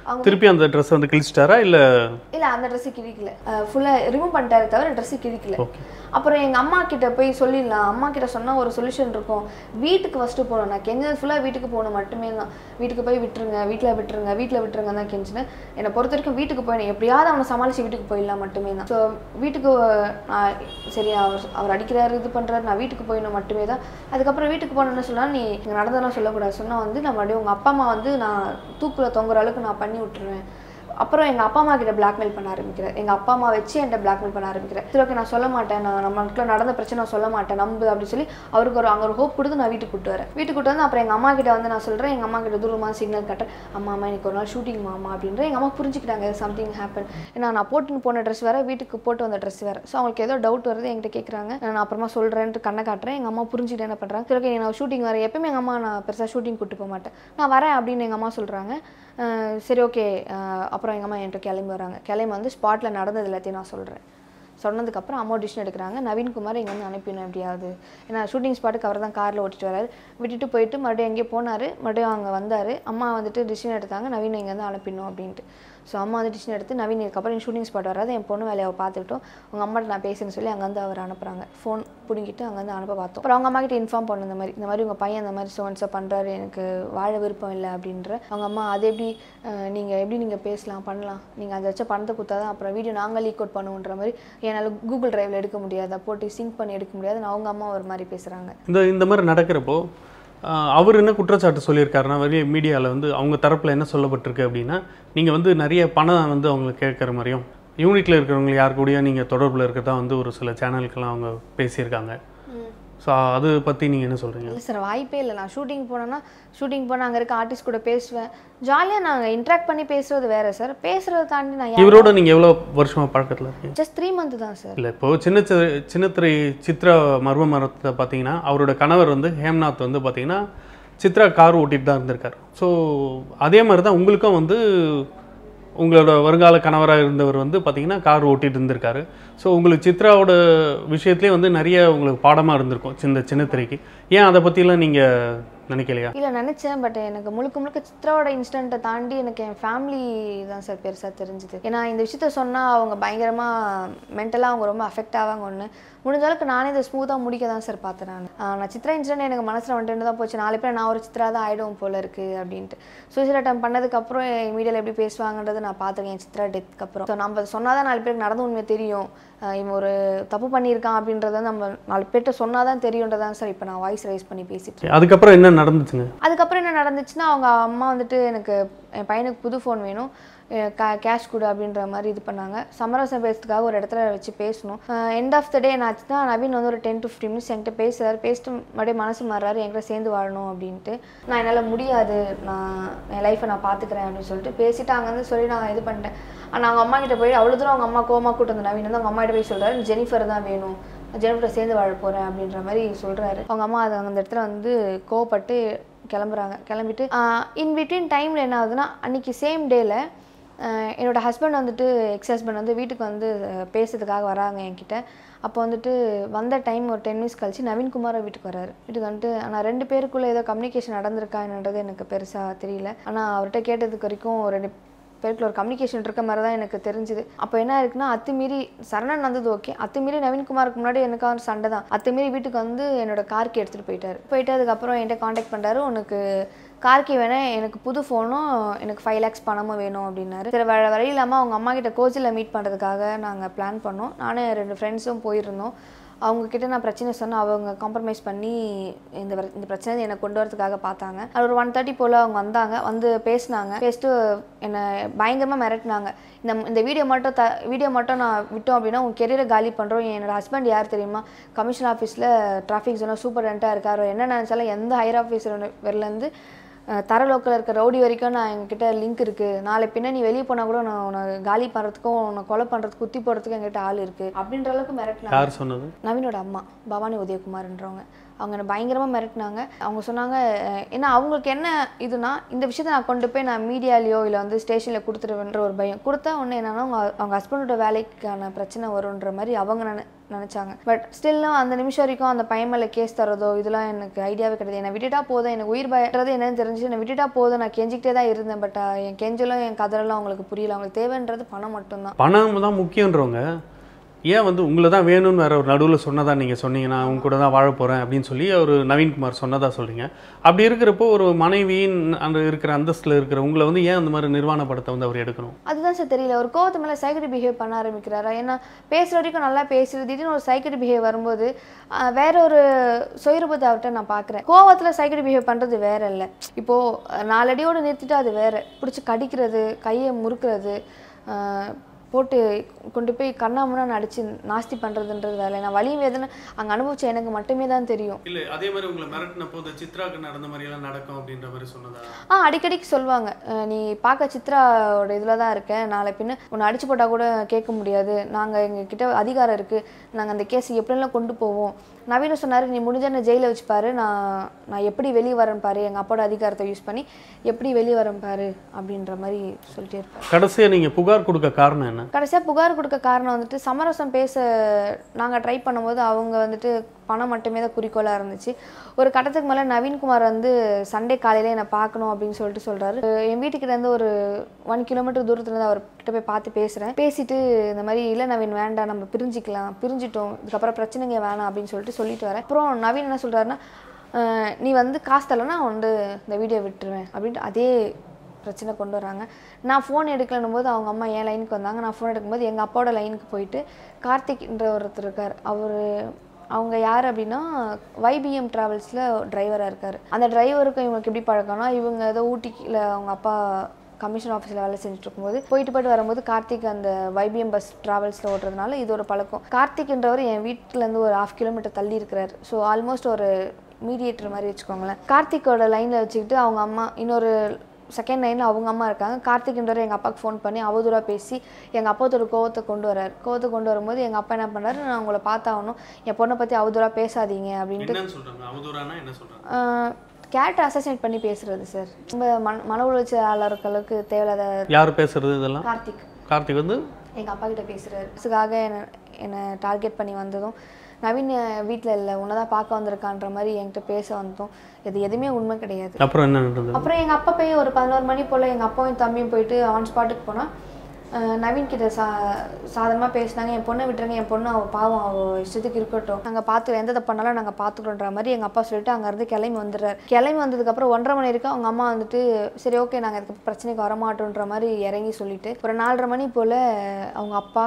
அவங்க திருப்பி அந்த ட்ரெஸ் வந்து கிழிச்சிட்டாரா இல்ல இல்லை அந்த ட்ரெஸ்ஸு கிழிக்கல ஃபுல்லாக ரிமூவ் பண்ணிட்டாரு தவிர ட்ரெஸ்ஸு கிழிக்கல ஓகே அப்புறம் எங்கள் அம்மா கிட்ட போய் சொல்லிடலாம் அம்மா கிட்ட சொன்னால் ஒரு சொல்யூஷன் இருக்கும் வீட்டுக்கு ஃபஸ்ட்டு போகணும் நான் கெஞ்சது ஃபுல்லாக வீட்டுக்கு போகணும் மட்டுமே தான் வீட்டுக்கு போய் விட்டுருங்க வீட்டில் விட்டுருங்க வீட்டில் விட்டுருங்க தான் கெஞ்சினேன் என்னை பொறுத்த வரைக்கும் வீட்டுக்கு போயினேன் எப்படியாவது அவனை சமாளித்து வீட்டுக்கு போயிடலாம் மட்டுமே தான் ஸோ வீட்டுக்கு நான் சரி அவர் அவர் அடிக்கிறாரு இது பண்ணுறாரு நான் வீட்டுக்கு போயிடணும் மட்டுமே தான் அதுக்கப்புறம் வீட்டுக்கு போனேன்னு சொன்னால் நீ இங்கே நடந்ததெல்லாம் சொல்லக்கூடாது சொன்னால் வந்து நான் மறுபடியும் உங்கள் அப்பா அம்மா வந்து நான் தூக்கில் தொங்குற அளவுக்கு நான் பண்ணி விட்டுருவேன் அப்புறம் எங்கள் அப்பா அம்மா கிட்ட பிளாக்மெயில் பண்ண ஆரம்பிக்கிறேன் எங்கள் அப்பா அம்மா வச்சு என்கிட்ட பிளாக்மெயில் பண்ண ஆரம்பிக்கிறேன் சரி ஓகே நான் சொல்ல மாட்டேன் நான் நம்மளுக்குள்ள நடந்த பிரச்சனை நான் சொல்ல மாட்டேன் நம்பு அப்படின்னு சொல்லி அவருக்கு ஒரு அங்கே ஒரு ஹோப் கொடுத்து நான் வீட்டுக்கு கூட்டு வரேன் வீட்டுக்கு கூட்டு வந்து அப்புறம் எங்கள் அம்மா கிட்ட வந்து நான் சொல்கிறேன் எங்கள் அம்மா கிட்ட தூரமாக சிக்னல் கட்டுறேன் அம்மா அம்மா எனக்கு ஒரு நாள் ஷூட்டிங் மாமா அப்படின்ற எங்கள் அம்மா புரிஞ்சுக்கிட்டாங்க சம்திங் ஹேப்பன் ஏன்னா நான் போட்டுன்னு போன ட்ரெஸ் வேறு வீட்டுக்கு போட்டு வந்த ட்ரெஸ் வேறு ஸோ அவங்களுக்கு ஏதோ டவுட் வருது என்கிட்ட கேட்குறாங்க நான் அப்புறமா சொல்கிறேன்ட்டு கண்ணை காட்டுறேன் எங்கள் அம்மா புரிஞ்சுட்டு என்ன பண்ணுறாங்க சரி ஓகே நான் ஷூட்டிங் வரேன் எப்பயுமே எங்கள் அம்மா நான் பெருசாக ஷூட்டிங் கூட்டு போக மாட்டேன் நான் வரேன் அப்படின்னு எங்கள் அம்மா சொல்கிறாங்க அஹ் சரி ஓகே அப்புறம் எங்கள் அம்மா என்கிட்ட கிளம்பி வராங்க கிளம்பி வந்து ஸ்பாட்டில் நடந்தது எல்லாத்தையும் நான் சொல்கிறேன் சொன்னதுக்கப்புறம் அம்மா டிசிஷன் எடுக்கிறாங்க நவீன்குமார் இங்கே வந்து அனுப்பிடணும் எப்படியாவது ஏன்னா ஷூட்டிங் ஸ்பாட்டுக்கு அவர் தான் காரில் ஓட்டிட்டு வராரு விட்டுட்டு போயிட்டு மறுபடியும் எங்கேயோ போனார் மறுபடியும் அங்கே வந்தார் அம்மா வந்துட்டு டிசிஷன் எடுத்தாங்க நவீன் இங்கே வந்து அனுப்பிடணும் அப்படின்ட்டு ஸோ அம்மா வந்து டிசிஷன் எடுத்து நவீன் இதுக்கப்புறம் ஷூட்டிங் ஸ்பாட் வராது என் பொண்ணு வேலையை அவ பார்த்துக்கிட்டோம் உங்கள் அம்மாட்ட நான் பேசுன்னு சொல்லி அங்கேருந்து அவர் அனுப்புகிறாங்க ஃபோன் பிடிங்கிட்டு அங்கேருந்து அனுப்ப பார்த்தோம் அப்புறம் அவங்க அம்மா கிட்ட இன்ஃபார்ம் பண்ண இந்த மாதிரி இந்த மாதிரி உங்கள் பையன் இந்த மாதிரி சோன்ஸை பண்ணுறாரு எனக்கு வாழ விருப்பம் இல்லை அப்படின்ற அவங்க அம்மா அது எப்படி நீங்கள் எப்படி நீங்கள் பேசலாம் பண்ணலாம் நீங்கள் அதை வச்ச பணத்தை கொடுத்தா தான் அப்புறம் வீடியோ நாங்கள் லீக் அவுட் பண்ணுவோன்ற மாதிரி என்னால் கூகுள் டிரைவில் எடுக்க முடியாது அதை போட்டு சிங்க் பண்ணி எடுக்க முடியாதுன்னு அவங்க அம்மா ஒரு மாதிரி பேசுகிறாங்க இந்த இந்த மாதிரி நடக்கிறப்போ ஆஹ், அவர் என்ன குற்றச்சாட்டு சொல்லியிருக்காருன்னா வெளியே மீடியாவில் வந்து அவங்க தரப்பில் என்ன சொல்லப்பட்டிருக்கு அப்படின்னா நீங்கள் வந்து நிறைய பணம் வந்து அவங்களுக்கு கேட்குற மாதிரியும் யூனிட்டில் இருக்கிறவங்க யார் கூடயும் நீங்கள் தொடர்பில் இருக்கிறதா வந்து ஒரு சில சேனலுக்கெல்லாம் அவங்க பேசியிருக்காங்க ஸோ அது பற்றி நீங்கள் என்ன சொல்கிறீங்க இல்லை சார் வாய்ப்பே இல்லை நான் ஷூட்டிங் போனேன்னா ஷூட்டிங் போனால் அங்கே இருக்க ஆர்டிஸ்ட் கூட பேசுவேன் ஜாலியாக நாங்கள் இன்ட்ராக்ட் பண்ணி பேசுறது வேற சார் பேசுறதை தாண்டி நான் இவரோட நீங்கள் எவ்வளோ வருஷமாக பழக்கத்தில் இருக்கீங்க ஜஸ்ட் த்ரீ மந்த் தான் சார் இல்லை இப்போ சின்ன சி- சின்னத்திரை சித்ரா மர்ம மரத்தை பார்த்தீங்கன்னா அவரோட கணவர் வந்து ஹேம்நாத் வந்து பார்த்தீங்கன்னா சித்ரா கார் ஓட்டிட்டு தான் இருந்திருக்காரு ஸோ அதே மாதிரி தான் உங்களுக்கும் வந்து உங்களோட வருங்கால கணவராக இருந்தவர் வந்து பார்த்தீங்கன்னா கார் ஓட்டிட்டு இருந்திருக்காரு ஸோ உங்களுக்கு சித்ராவோட விஷயத்துலேயே வந்து நிறைய உங்களுக்கு பாடமாக இருந்திருக்கும் சின்ன சின்னத்திரைக்கு ஏன் அதை பற்றிலாம் நீங்கள் நினைக்கலையா இல்லை நினச்சேன் பட் எனக்கு முழுக்க முழுக்க சித்ராவோட இன்சிடென்ட்டை தாண்டி எனக்கு என் ஃபேமிலி தான் சார் பெருசாக தெரிஞ்சுது ஏன்னா இந்த விஷயத்த சொன்னால் அவங்க பயங்கரமாக மென்டலாக அவங்க ரொம்ப அஃபெக்ட் ஆவாங்க ஒன்று முடிஞ்ச அளவுக்கு நானே இதை ஸ்மூத்தாக முடிக்க தான் சார் பார்த்தேன் நான் ஆஹ் நான் சித்ரா இன்சிடென்ட் எனக்கு மனசில் வந்துட்டு தான் போச்சு நாலு பேர் நான் ஒரு சித்ரா தான் ஆகிடும் போல இருக்குது அப்படின்ட்டு சூசைட் அட்டம் பண்ணதுக்கப்புறம் மீடியாவில் எப்படி பேசுவாங்கன்றதை நான் பார்த்துருக்கேன் என் சித்ரா டெத்துக்கு அப்புறம் ஸோ நம்ம சொன்னால் தான் நாலு பேருக்கு நடந்த உண்மை தெரியும் ஆஹ் இவன் ஒரு தப்பு பண்ணியிருக்கான் அப்படின்றத நம்ம நாலு பேர்கிட்ட சொன்னால் தான் தெரியுன்றதான் சார் இப்போ நான் வாய்ஸ் ரைஸ் பண்ணி பேசிட்டு இருக்கேன். அதுக்கப்புறம் என்ன நடந்துச்சுங்க அதுக்கப்புறம் என்ன நடந்துச்சுன்னா அவங்க அம்மா வந்துட்டு எனக்கு என் பையனுக்கு புது ஃபோன் வேணும் கேஷ் கொடு அப்படின்ற மாதிரி இது பண்ணாங்க சமரசம் பேசுறதுக்காக ஒரு இடத்துல வச்சு பேசணும் எண்ட் ஆஃப் த டே என்ன ஆச்சுன்னா நவீன் வந்து ஒரு டென் டு ஃபிஃப்டின் மினிட்ஸ் என்கிட்ட பேசுறாரு பேசிட்டு மறுபடியும் மனசு மாறுறாரு என்கிட்ட சேர்ந்து வாழணும் அப்படின்ட்டு நான் என்னால் முடியாது நான் என் லைஃப்பை நான் பார்த்துக்கிறேன் அப்படின்னு சொல்லிட்டு பேசிட்டு அங்கேருந்து சொல்லி நான் இது பண்ணிட்டேன் ஆனால் அவங்க அம்மா கிட்ட போய் அவ்வளோ தூரம் அவங்க அம்மா கோமா கூட்டு வந்த நவீன் வந்து அவங்க அம்மா கிட்ட போய் சொல்கிறாரு ஜெனிஃபர் தான் வேணும் ஜெனிஃபரை சேர்ந்து வாழ போகிறேன் அப்படின்ற மாதிரி சொல்கிறாரு அவங்க அம்மா அது அந்த இடத்துல வந்து கோவப்பட்டு கிளம்புறாங்க கிளம்பிட்டு இன் பிட்வீன் டைமில் என்ன ஆகுதுன்னா அன்றைக்கி சேம் டேல என்னோட ஹஸ்பண்ட் வந்துட்டு எக்ஸ் ஹஸ்பண்ட் வந்து வீட்டுக்கு வந்து அஹ், பேசுறதுக்காக வராங்க என்கிட்ட அப்போ வந்துட்டு வந்த டைம் ஒரு டென் மினிட்ஸ் கழிச்சு நவீன்குமார் வீட்டுக்கு வராரு வீட்டுக்கு வந்துட்டு ஆனால் ரெண்டு பேருக்குள்ளே ஏதோ கம்யூனிகேஷன் நடந்திருக்கா என்னன்றது எனக்கு பெருசாக தெரியல ஆனால் அவர்கிட்ட கேட்டதுக்கு வரைக்கும் ரெண்டு பேருக்குள்ள ஒரு கம்யூனிகேஷன் இருக்க மாதிரி தான் எனக்கு தெரிஞ்சுது அப்போ என்ன இருக்குன்னா அத்துமீறி சரணன் வந்தது ஓகே அத்துமீறி நவீன்குமாருக்கு முன்னாடி எனக்கு ஒரு சண்டை தான் அத்துமீறி வீட்டுக்கு வந்து என்னோட கார்க்கு எடுத்துகிட்டு போயிட்டாரு போயிட்டு அதுக்கப்புறம் என்கிட்ட காண்டாக்ட் பண்ணுறாரு உனக்கு கார்க்கு வேணால் எனக்கு புது ஃபோனும் எனக்கு ஃபைவ் லேக்ஸ் பணமும் வேணும் அப்படின்னாரு சரி வேறு வழி இல்லாமல் அவங்க அம்மா கிட்ட கோச்சில் மீட் பண்ணுறதுக்காக நாங்கள் பிளான் பண்ணோம் நானும் என் ரெண்டு ஃப்ரெண்ட்ஸும் போயிருந்தோம் அவங்க கிட்ட நான் பிரச்சனை சொன்னேன் அவங்க காம்ப்ரமைஸ் பண்ணி இந்த வர- இந்த பிரச்சனை என்னை கொண்டு வரதுக்காக பார்த்தாங்க அது ஒரு ஒன் தேர்ட்டி போல் அவங்க வந்தாங்க வந்து பேசினாங்க பேசிட்டு என்னை பயங்கரமாக மிரட்டினாங்க இந்த இந்த வீடியோ மட்டும் த வீடியோ மட்டும் நான் விட்டோம் அப்படின்னா உங்கள் கெரியரை காலி பண்ணுறோம் என்னோட ஹஸ்பண்ட் யார் தெரியுமா கமிஷன் ஆஃபீஸில் டிராஃபிக் ஜோனாக சூப்பரண்ட்டாக இருக்கார் என்ன நினச்சாலும் எந்த ஹையர் ஆஃபீஸர் வரலேருந்து அஹ் தர லோக்கல் இருக்க ரவுடி வரைக்கும் நான் என்கிட்ட லிங்க் இருக்குது நாளை பின்ன நீ வெளியே போனால் கூட நான் உன்னை காலி பண்ணுறதுக்கும் உன்னை கொலை பண்ணுறதுக்கு குத்தி போடுறதுக்கும் என்கிட்ட ஆள் இருக்குது அப்படின்ற அளவுக்கு மிரட்டினாங்க யார் சொன்னது நவீனோட அம்மா பவானி உதயகுமார்ன்றவங்க அவங்க என்னை பயங்கரமாக மிரட்டினாங்க அவங்க சொன்னாங்க அஹ், ஏன்னா அவங்களுக்கு என்ன இதுனா இந்த விஷயத்த நான் கொண்டு போய் நான் மீடியாலேயோ இல்லை வந்து ஸ்டேஷனில் கொடுத்துருவேன்ற ஒரு பயம் கொடுத்தா ஒன்று என்னன்னா அவங்க அவங்க ஹஸ்பண்டோட வேலைக்கான பிரச்சனை வரும்ன்ற மாதிரி அவங்க நினை நினச்சாங்க பட் ஸ்டில்லும் அந்த நிமிஷம் வரைக்கும் அந்த பையன் மேலே கேஸ் தரதோ இதெல்லாம் எனக்கு ஐடியாவே கிடையாது என்னை விட்டுட்டா போதும் எனக்கு உயிர் பயன்றது என்னன்னு தெரிஞ்சு என்னை விட்டுட்டா போதும் நான் கெஞ்சிக்கிட்டே தான் இருந்தேன் பட் என் கெஞ்சலும் என் கதறெல்லாம் அவங்களுக்கு புரியல அவங்களுக்கு தேவைன்றது பணம் மட்டும்தான் பணம் தான் முக்கியன்றவங்க ஏன் வந்து உங்களை தான் வேணும்னு வேற ஒரு நடுவில் சொன்னதா நீங்கள் சொன்னீங்க நான் உங்க கூட தான் வாழ போகிறேன் அப்படின்னு சொல்லி ஒரு நவீன்குமார் சொன்னதா சொல்றீங்க அப்படி இருக்கிறப்போ ஒரு மனைவியின் அந்த இருக்கிற அந்தஸ்தில் இருக்கிற உங்களை வந்து ஏன் அந்த மாதிரி நிர்வாண படத்தை வந்து அவர் எடுக்கணும் அதுதான் சார் தெரியல ஒரு கோவத்து மேலே சைக்கடி பிஹேவ் பண்ண ஆரம்பிக்கிறாரா ஏன்னா பேசுகிற வரைக்கும் நல்லா பேசுறது திடீர்னு ஒரு சைக்கடி பிஹேவ் வரும்போது ஆஹ், வேற ஒரு சுயரூபத்தை அவர்கிட்ட நான் பார்க்குறேன் கோவத்தில் சைக்கடி பிஹேவ் பண்ணுறது வேற இல்லை இப்போது நாலடியோடு நிறுத்திட்டு அது வேற பிடிச்சி கடிக்கிறது கையை முறுக்கிறது ஆஹ், போட்டு கொண்டு போய் கண்ணாமண்ணா அடிச்சு நாஸ்தி பண்ணுறதுன்றது வேலை நான் வலி வேதனை அங்கே அனுபவிச்ச எனக்கு மட்டுமே தான் தெரியும் இல்லை அதே மாதிரி உங்களை மிரட்டின போது சித்ராக்கு நடந்த மாதிரியெல்லாம் நடக்கும் அப்படின்ற மாதிரி சொன்னதா ஆ அடிக்கடிக்கு சொல்லுவாங்க அஹ் நீ பார்க்க சித்ராவோட இதில் தான் இருக்க நாளை பின்ன உன்னை அடிச்சு போட்டால் கூட கேட்க முடியாது நாங்கள் எங்ககிட்ட அதிகாரம் இருக்குது நாங்கள் அந்த கேஸ் எப்படிலாம் கொண்டு போவோம் நவீன சொன்னார் நீ முடிஞ்ச என்ன ஜெயிலில் வச்சு பாரு நான் நான் எப்படி வெளியே வரேன் பாரு எங்கள் அப்பாவோட அதிகாரத்தை யூஸ் பண்ணி எப்படி வெளியே வரேன் பாரு அப்படின்ற மாதிரி சொல்லிட்டே இருப்பார் கடைசியாக நீங்கள் புகார் கொடுக்க காரணம் என்ன கடைசியாக புகார் கொடுக்க காரணம் வந்துட்டு சமரசம் பேச நாங்கள் ட்ரை பண்ணும்போது அவங்க வந்துட்டு பணம் மட்டுமே தான் குறிக்கோளாக இருந்துச்சு ஒரு கட்டத்துக்கு மேலே நவீன்குமார் வந்து சண்டே காலையில் என்னை பார்க்கணும் அப்படின்னு சொல்லிட்டு சொல்கிறாரு என் வீட்டுக்கிட்ட இருந்து ஒரு ஒன் கிலோமீட்டர் தூரத்துல இருந்து அவர்கிட்ட போய் பார்த்து பேசுகிறேன் பேசிட்டு இந்த மாதிரி இல்லை நவீன் வேண்டாம் நம்ம பிரிஞ்சிக்கலாம் பிரிஞ்சிட்டோம் இதுக்கப்புறம் பிரச்சனைங்க வேணாம் அப்படின்னு சொல்லிட்டு சொல்லிட்டு வரேன் அப்புறம் நவீன் என்ன சொல்கிறாருன்னா நீ வந்து காசு தரலன்னா நான் வந்து இந்த வீடியோ விட்டுருவேன் அப்படின்ட்டு அதே பிரச்சனை கொண்டு வராங்க நான் ஃபோன் எடுக்கலன்னும் போது அவங்க அம்மா என் லைனுக்கு வந்தாங்க நான் ஃபோன் எடுக்கும்போது எங்கள் அப்பாவோட லைனுக்கு போயிட்டு கார்த்திக்ன்ற ஒருத்தர் இருக்கார் அவர் அவங்க யார் அப்படின்னா வைபிஎம் ட்ராவல்ஸில் டிரைவராக இருக்கார் அந்த டிரைவருக்கு இவங்களுக்கு எப்படி பழக்கம்னா இவங்க ஏதோ ஊட்டியில் அவங்க அப்பா கமிஷன் ஆஃபீஸில் வேலை செஞ்சுட்டு இருக்கும்போது போயிட்டு போயிட்டு வரும்போது கார்த்திக் அந்த வைபிஎம் பஸ் ட்ராவல்ஸில் ஓட்டுறதுனால இது ஒரு பழக்கம் கார்த்திக்ன்றவர் என் வீட்டிலேருந்து ஒரு ஹாஃப் கிலோமீட்டர் தள்ளி இருக்கிறார் ஸோ ஆல்மோஸ்ட் ஒரு மீடியேட்டர் மாதிரி வச்சுக்கோங்களேன் கார்த்திக்கோட லைனில் வச்சுக்கிட்டு அவங்க அம்மா இன்னொரு செகண்ட் லைனில் அவங்க அம்மா இருக்காங்க கார்த்திக்ன்றவர் எங்கள் அப்பாவுக்கு ஃபோன் பண்ணி அவதூறாக பேசி எங்கள் அப்பாத்தோட கோவத்தை கொண்டு வரார் கோவத்தை கொண்டு வரும்போது எங்கள் அப்பா என்ன பண்ணுறாரு நான் உங்களை பார்த்தாகணும் என் பொண்ணை பற்றி அவதூறாக பேசாதீங்க அப்படின்ட்டு என்னன்னு சொல்கிறாங்க அவதூறானா என்ன சொல்கிறாங்க கேரக்டர் அசசினேட் பண்ணி பேசுறது சார் ரொம்ப மன மன உளைச்சலாளர்களுக்கு தேவையில்லாத யார் பேசுறது இதெல்லாம் கார்த்திக் கார்த்திக் வந்து எங்கள் அப்பா கிட்ட பேசுகிறாரு இதுக்காக என்னை என்னை டார்கெட் பண்ணி வந்ததும் நவீன் வீட்டில் இல்லை உன்னை தான் பார்க்க வந்திருக்கான்ற மாதிரி என்கிட்ட பேச வந்ததும் இது எதுவுமே உண்மை கிடையாது அப்புறம் என்ன நடந்தது அப்புறம் எங்கள் அப்பா போய் ஒரு பதினோரு மணி போல் எங்கள் அப்பாவும் தம்பியும் போயிட்டு ஆன் ஸ்பாட்டுக்கு போனால் நவீன் கிட்ட சா சாதனமாக பேசினாங்க என் பொண்ணை விட்டுருங்க என் பொண்ணு அவள் பாவம் அவள் இஷ்டத்துக்கு இருக்கட்டும் நாங்கள் பார்த்து எந்த தப்பு பண்ணாலும் நாங்கள் பார்த்துக்கிறோன்ற மாதிரி எங்கள் அப்பா சொல்லிட்டு அங்கேருந்து கிளம்பி வந்துடுறாரு கிளம்பி வந்ததுக்கப்புறம் ஒன்றரை மணி வரைக்கும் அவங்க அம்மா வந்துட்டு சரி ஓகே நாங்கள் இதுக்கு பிரச்சனைக்கு வரமாட்டோன்ற மாதிரி இறங்கி சொல்லிட்டு ஒரு நாலரை மணி போல் அவங்க அப்பா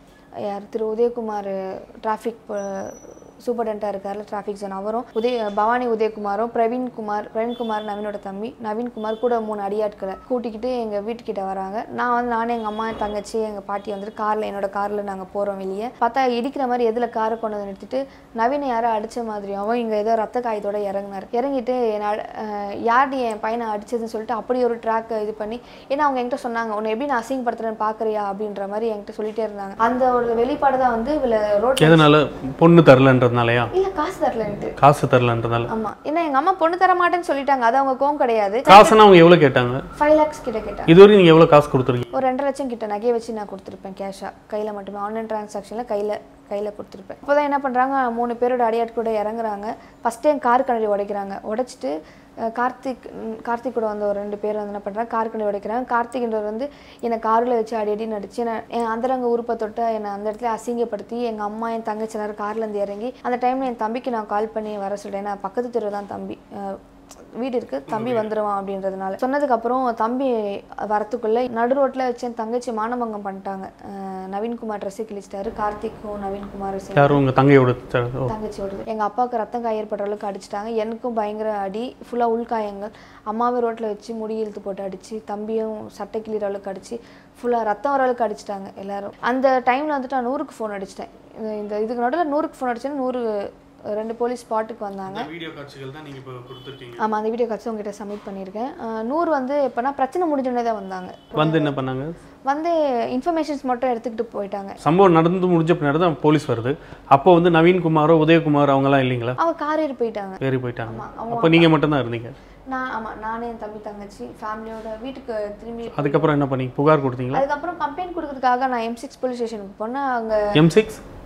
யார் திரு உதயகுமார் டிராஃபிக் சூப்பர்டென்ட்டாக இருக்கார்ல டிராஃபிக் ஜோன் அவரும் உதய பவானி உதயகுமாரும் பிரவீன்குமார் பிரவீன்குமார் நவீனோட தம்பி நவீன்குமார் கூட மூணு அடியாட்களை கூட்டிக்கிட்டு எங்கள் வீட்டுக்கிட்ட வராங்க நான் வந்து நானே எங்கள் அம்மா என் தங்கச்சி எங்கள் பாட்டி வந்துட்டு காரில் என்னோட காரில் நாங்கள் போகிறோம் வெளியே பார்த்தா இடிக்கிற மாதிரி எதில் காரை கொண்டு வந்து நிறுத்திட்டு நவீனை யாரோ அடித்த மாதிரியாவும் இங்கே ஏதோ ரத்த காயத்தோட இறங்குனார் இறங்கிட்டு என்ன யார்டி என் பையனை அடிச்சதுன்னு சொல்லிட்டு அப்படி ஒரு ட்ராக் இது பண்ணி ஏன்னா அவங்க என்கிட்ட சொன்னாங்க உன்னை எப்படி நான் அசிங்கப்படுத்துறேன்னு பார்க்குறியா அப்படின்ற மாதிரி என்கிட்ட சொல்லிட்டே இருந்தாங்க அந்த ஒரு வெளிப்பாடு தான் வந்து இவளை ரோட் எதனால பொண்ணு தரலன்றதுனாலயா இல்லை காசு தரலன்ட்டு காசு தரலன்றதுனால ஆமா ஏன்னா எங்க அம்மா பொண்ணு தர மாட்டேன்னு சொல்லிட்டாங்க அது அவங்க கோவம் கிடையாது காசுன்னா அவங்க எவ்வளோ கேட்டாங்க ஃபைவ் லேக்ஸ் கிட்ட கேட்டாங்க இதுவரை நீங்கள் எவ்வளோ காசு கொடுத்துருக்கீங்க ஒரு ரெண்டரை லட்சம் கிட்ட நகையை வச்சு நான் கொடுத்துருப்பேன் கேஷாக கையில் மட்டுமே ஆன்லைன் டிரான்சாக்ஷனில் கையில் கையில் கொடுத்துருப்பேன் இப்போ தான் என்ன பண்ணுறாங்க மூணு பேரோட அடியாட் கூட இறங்குறாங்க ஃபஸ்ட்டு என் கார் கண்ணாடி உடைக்கிறாங்க உடைச்சிட்டு அஹ், கார்த்திக் ம், கார்த்திக் கூட வந்து ஒரு ரெண்டு பேர் வந்து என்ன பண்ணுறாங்க கார் கண்ணாடி உடைக்கிறாங்க கார்த்திக்ன்றவர் வந்து என்னை காரில் வச்சு அடி அடி நடிச்சு என்னை என் அந்தரங்க உறுப்பை தொட்டு என்னை அந்த இடத்துல அசிங்கப்படுத்தி எங்கள் அம்மா என் தங்கச்சி எல்லாரும் கார்லேருந்து இறங்கி அந்த டைமில் என் தம்பிக்கு நான் கால் பண்ணி வர சொல்லிட்டேன் ஏன்னா பக்கத்து தெரு தான் தம்பி அஹ், வீடு இருக்கு தம்பி வந்துருவான் அப்படின்றதுனால சொன்னதுக்கு அப்புறம் தம்பி வரத்துக்குள்ள நடு ரோட்ல வச்சு என் தங்கச்சி மானபங்கம் பண்ணிட்டாங்க அஹ் நவீன்குமார் ட்ரெஸ்ஸை கிழிச்சிட்டாரு கார்த்திக்கும் நவீன்குமார் யாரும் உங்கள் தங்கையோட த- ஓ தங்கச்சி ஓடுது எங்க அப்பாவுக்கு ரத்தம் காய ஏற்படுற அளவுக்கு அடிச்சிட்டாங்க எனக்கும் பயங்கர அடி ஃபுல்லா உள்காயங்கள் அம்மாவை ரோட்ல வச்சு முடி இழுத்து போட்டு அடிச்சு தம்பியும் சட்டை கிளிற அளவுக்கு அடிச்சு ஃபுல்லா ரத்தம் வர அளவுக்கு அடிச்சிட்டாங்க எல்லாரும் அந்த டைம்ல வந்துட்டு நான் நூறுக்கு ஃபோன் அடிச்சிட்டேன் இந்த- இந்த இதுக்கு நடுவில் நூறுக்கு ஃபோன் அடிச்சேன் நூறு ரெண்டு போலீஸ் ஸ்பாட்டுக்கு வந்தாங்க வீடியோ காட்சிகள் தான் நீங்கள் இப்போ கொடுத்துருக்கீங்க ஆமாம் அந்த வீடியோ காட்சி உங்ககிட்ட சப்மிட் பண்ணியிருக்கேன் அஹ் நூறு வந்து எப்போனா பிரச்சனை முடிஞ்சோடனே தான் வந்தாங்க வந்து என்ன பண்ணாங்க வந்து இன்ஃபர்மேஷன்ஸ் மட்டும் எடுத்துக்கிட்டு போயிட்டாங்க சம்பவம் நடந்து முடிஞ்ச பின்னாடி தான் போலீஸ் வருது அப்போ வந்து நவீன்குமாரோ உதயகுமார் அவங்கலாம் இல்லைங்களா அவங்க கார் ஏறி போயிட்டாங்க ஏறி போயிட்டாங்க ஆமா, அவங்க அப்போ நீங்கள் மட்டும்தான் இருந்தீங்க நான் ஆமாம் நானே என் தம்பி தங்கச்சி ஃபேமிலியோட வீட்டுக்கு திரும்பி அதுக்கப்புறம் என்ன பண்ணீங்க புகார் கொடுத்தீங்களா அதுக்கப்புறம் கம்ப்ளைண்ட் கொடுக்கறதுக்காக நான் எம் சிக்ஸ் போலீஸ் ஸ்டேஷனுக்கு போனேன் அங்கே எம் சிக்ஸ்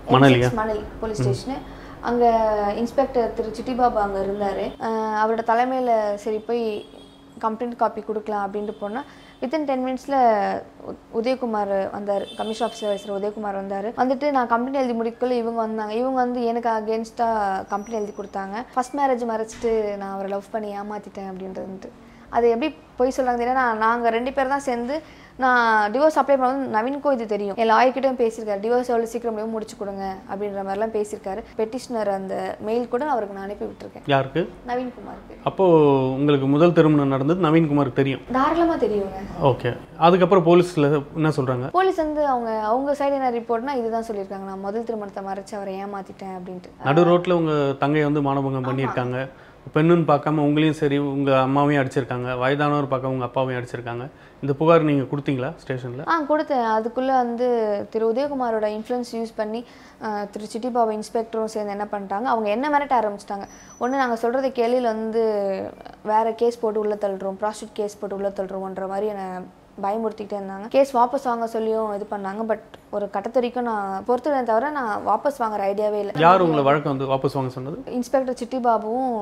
மணலியா M6 மணலி போலீஸ் ஸ்டேஷனு அங்கே இன்ஸ்பெக்டர் திரு சிட்டிபாபு அங்கே இருந்தார் அவரோட தலைமையில் சரி போய் கம்ப்ளைண்ட் காப்பி கொடுக்கலாம் அப்படின்ட்டு போனால் வித்தின் டென் மினிட்ஸில் உதயகுமார் வந்தார் கமிஷன் ஆஃபீஸர் வைசர் உதயகுமார் வந்தார் வந்துட்டு நான் கம்ப்ளைண்ட் எழுதி முடிக்கல இவங்க வந்தாங்க இவங்க வந்து எனக்கு அகேன்ஸ்டாக கம்ப்ளைண்ட் எழுதி கொடுத்தாங்க ஃபர்ஸ்ட் மேரேஜ் மறைச்சிட்டு நான் அவரை லவ் பண்ணி ஏமாற்றிட்டேன் அப்படின்றதுன்ட்டு அது எப்படி பொய் சொல்கிறாங்க தெரியுமா நாங்கள் ரெண்டு பேர் தான் சேர்ந்து நான் டிவோர்ஸ் அப்ளை பண்ணும்போது நவீனுக்கும் இது தெரியும் என் லாயர்கிட்டையும் பேசியிருக்காரு டிவோர்ஸ் எவ்வளோ சீக்கிரம் முடியும் முடிச்சு கொடுங்க அப்படின்ற மாதிரிலாம் பேசியிருக்காரு பெட்டிஷனர் அந்த மெயில் கூட அவருக்கு நான் அனுப்பி விட்டுருக்கேன் யாருக்கு நவீன்குமாருக்கு அப்போது உங்களுக்கு முதல் திருமணம் நடந்தது நவீன்குமாருக்கு தெரியும் தாராளமாக தெரியுங்க ஓகே அதுக்கப்புறம் போலீஸில் என்ன சொல்கிறாங்க போலீஸ் வந்து அவங்க அவங்க சைடு என்ன ரிப்போர்ட்னா இதுதான் சொல்லியிருக்காங்க நான் முதல் திருமணத்தை மறைச்சு அவரை ஏமாத்திட்டேன் அப்படின்ட்டு நடு ரோட்டில் உங்கள் தங்கையை வந்து மானபங்கம் பண்ணியிருக்காங்க பெண்ணுன்னு பார்க்காம உங்களையும் சரி உங்கள் அம்மாவையும் அடிச்சிருக்காங்க வயதானவர் பார்க்க உங்கள் அப்பாவையும் அடிச்சிருக்காங்க இந்த புகார் நீங்கள் கொடுத்தீங்களா ஸ்டேஷனில் ஆ கொடுத்தேன் அதுக்குள்ளே வந்து திரு உதயகுமாரோட இன்ஃப்ளூயன்ஸ் யூஸ் பண்ணி ஆ, திரு சிட்டிபாபா இன்ஸ்பெக்டரும் சேர்ந்து என்ன பண்ணிட்டாங்க அவங்க என்ன மிரட்ட ஆரம்பிச்சிட்டாங்க ஒன்று நாங்கள் சொல்கிறத கேள்வியில் வந்து வேறு கேஸ் போட்டு உள்ளே தள்ளுறோம் ப்ராஸ்டியூட் கேஸ் போட்டு உள்ளே தள்ளுறோம்ன்ற மாதிரி என்னை பயமுறுத்திக்கிட்டே இருந்தாங்க கேஸ் வாபஸ் வாங்க சொல்லியும் இது பண்ணாங்க பட் ஒரு கட்டத்து வரைக்கும் நான் பொறுத்துடன் தவிர நான் வாபஸ் வாங்குற ஐடியாவே இல்லை யார் உங்களை வழக்கம் வந்து வாபஸ் வாங்க சொன்னது இன்ஸ்பெக்டர் சிட்டிபாபுவும்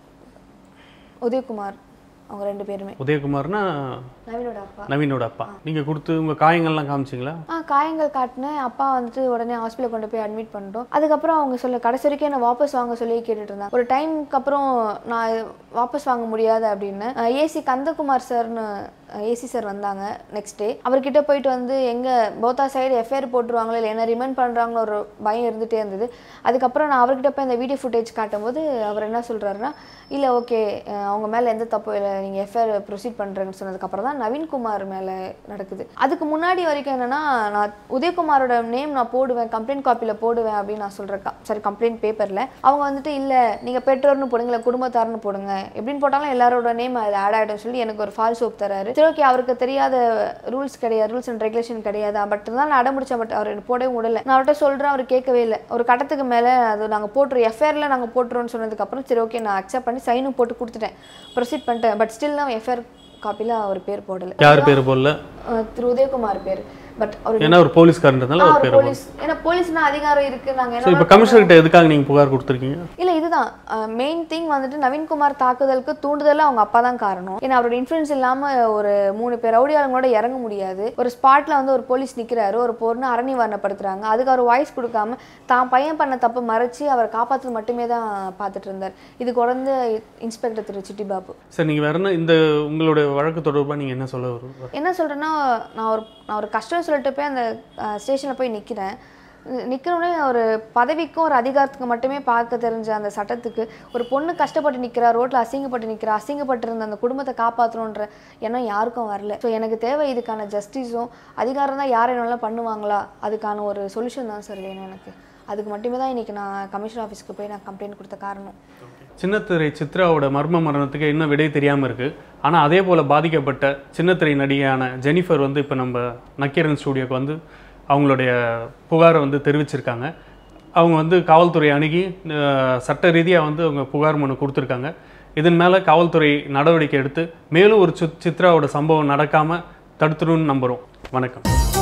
உதயகுமார் அவங்க ரெண்டு பேருமே உதயகுமார்னா நவீனோட அப்பா நவீனோட அப்பா நீங்கள் கொடுத்து உங்கள் காயங்கள்லாம் காமிச்சிங்களா ஆ காயங்கள் காட்டினேன் அப்பா வந்துட்டு உடனே ஹாஸ்பிட்டல் கொண்டு போய் அட்மிட் பண்ணிட்டோம் அதுக்கப்புறம் அவங்க சொல்ல கடைசி வரைக்கும் என்ன வாபஸ் வாங்க சொல்லி கேட்டுட்டு இருந்தாங்க ஒரு டைமுக்கு அப்புறம் நான் வாபஸ் வாங்க முடியாது அப்படின்னு ஏசி கந்தகுமார் சார்னு ஏசி சார் வந்தாங்க நெக்ஸ்ட் டே அவர்கிட்ட போயிட்டு வந்து எங்கே போத்தா சைடு எஃப்ஐஆர் போட்டுருவாங்களோ இல்லை என்ன ரிமைண்ட் பண்ணுறாங்களோ ஒரு பயம் இருந்துகிட்டே இருந்தது அதுக்கப்புறம் நான் அவர்கிட்ட போய் இந்த வீடியோ ஃபுட்டேஜ் காட்டும்போது அவர் என்ன சொல்கிறாருன்னா இல்லை ஓகே அவங்க மேலே எந்த தப்பும் இல்லை நீங்கள் எஃப்ஐஆர் ப்ரொசீட் பண்ணுறேன்னு சொன்னதுக்கப்புறம் தான் நவீன்குமார் மேலே நடக்குது அதுக்கு முன்னாடி வரைக்கும் என்னன்னா நான் உதயகுமாரோட நேம் நான் போடுவேன் கம்ப்ளைண்ட் காப்பியில் போடுவேன் அப்படின்னு நான் சொல்கிறேன் சரி கம்ப்ளைண்ட் பேப்பரில் அவங்க வந்துட்டு இல்லை நீங்கள் பெற்றோர்னு போடுங்க இல்லை குடும்பத்தார்னு போடுங்க எப்படின்னு போட்டாலும் எல்லாரோட நேம் அதில் ஆட் ஆகிடும் சொல்லி எனக்கு ஒரு ஃபால்ஸ் ஹோப் தராரு சரி ஓகே அவருக்கு தெரியாத ரூல்ஸ் கிடையாது ரூல்ஸ் அண்ட் ரெகுலேஷன் கிடையாது பட் தான் நான் அடம்பிடிச்சேன் பட் அவர் எனக்கு போடவே முடியல நான் அவர்கிட்ட சொல்கிறேன் அவர் கேட்கவே இல்லை ஒரு கட்டத்துக்கு மேலே அது நாங்கள் போட்டுருவோம் எஃப்ஐஆரில் நாங்கள் போட்டுருவோம்னு சொன்னதுக்கப்புறம் சரி ஓகே நான் அக்செப்ட் பண்ணி சைனும் போட்டு கொடுத்துட்டேன் ப்ரொசீட் பண்ணிட்டேன் பட் ஸ்டில் நான் எஃப்ஐஆர் காப்பியில் அவர் பேர் போடல யார் பேர் போடல அஹ் திரு உதயகுமார் பேர் பட் அவர் ஏன்னா ஒரு போலீஸ்காரன்றதுனால அவர் பேர் போலீஸ் ஏன்னா போலீஸ்னா அதிகாரம் இருக்கு நாங்க ஸோ என்ன இப்போ கமிஷனர்கிட்ட எதுக்காக நீங்கள் புகார் கொடுத்துருக்கீங்க இல்ல இதுதான் மெயின் திங் வந்துட்டு நவீன்குமார் தாக்குதலுக்கு தூண்டுதல அவங்க அப்பா தான் காரணம் ஏன்னா அவரோட இன்ஃப்ளூயன்ஸ் இல்லாம ஒரு மூணு பேர் ரவுடியாளங்களோட இறங்க முடியாது ஒரு ஸ்பாட்ல வந்து ஒரு போலீஸ் நிக்கிறாரு ஒரு பொண்ணு அரணிவாரணப்படுத்துறாங்க அதுக்கு அவர் வாய்ஸ் கொடுக்காம தான் பையன் பண்ண தப்பு மறைச்சு அவரை காப்பாத்துறது மட்டுமே தான் பார்த்துட்டு இருந்தார் இது குறைந்த இன்ஸ்பெக்டர் திரு சிட்டிபாபு சார் நீங்கள் வேற என்ன இந்த உங்களுடைய வழக்கு தொடர்பாக நீங்கள் என்ன சொல்ல வரும் என்ன சொல்கிறேன்னா நான் ஒரு நான் ஒரு கஷ்டம்னு சொல்லிட்டு போய் அந்த ஸ்டேஷனில் போய் நிற்கிறேன் நிற்கிறோடனே ஒரு பதவிக்கும் ஒரு அதிகாரத்துக்கு மட்டுமே பார்க்க தெரிஞ்ச அந்த சட்டத்துக்கு ஒரு பொண்ணு கஷ்டப்பட்டு நிற்கிறா ரோட்டில் அசிங்கப்பட்டு நிற்கிறா அசிங்கப்பட்டு இருந்த அந்த குடும்பத்தை காப்பாற்றணுன்ற எண்ணம் யாருக்கும் வரல ஸோ எனக்கு தேவை இதுக்கான ஜஸ்டிஸும் அதிகாரம் தான் யார் என்னெல்லாம் பண்ணுவாங்களா அதுக்கான ஒரு சொல்யூஷன் தான் சார் வேணும் எனக்கு அதுக்கு மட்டுமே தான் இன்றைக்கி நான் கமிஷன் ஆஃபீஸ்க்கு போய் நான் கம்ப்ளைண்ட் கொடுத்த காரணம் சின்னத்திரை சித்ராவோட மர்ம மரணத்துக்கு இன்னும் விடை தெரியாமல் இருக்குது ஆனால் அதே போல் பாதிக்கப்பட்ட சின்னத்திரை நடிகையான ஜெனிஃபர் வந்து இப்போ நம்ம நக்கீரன் ஸ்டூடியோக்கு வந்து அவங்களுடைய புகாரை வந்து தெரிவிச்சிருக்காங்க அவங்க வந்து காவல்துறை அணுகி அஹ், சட்ட ரீதியாக வந்து அவங்க புகார் மனு கொடுத்துருக்காங்க இதன் மேலே காவல்துறை நடவடிக்கை எடுத்து மேலும் ஒரு சித் சித்ராவோட சம்பவம் நடக்காமல் தடுத்துருன்னு நம்புகிறோம் வணக்கம்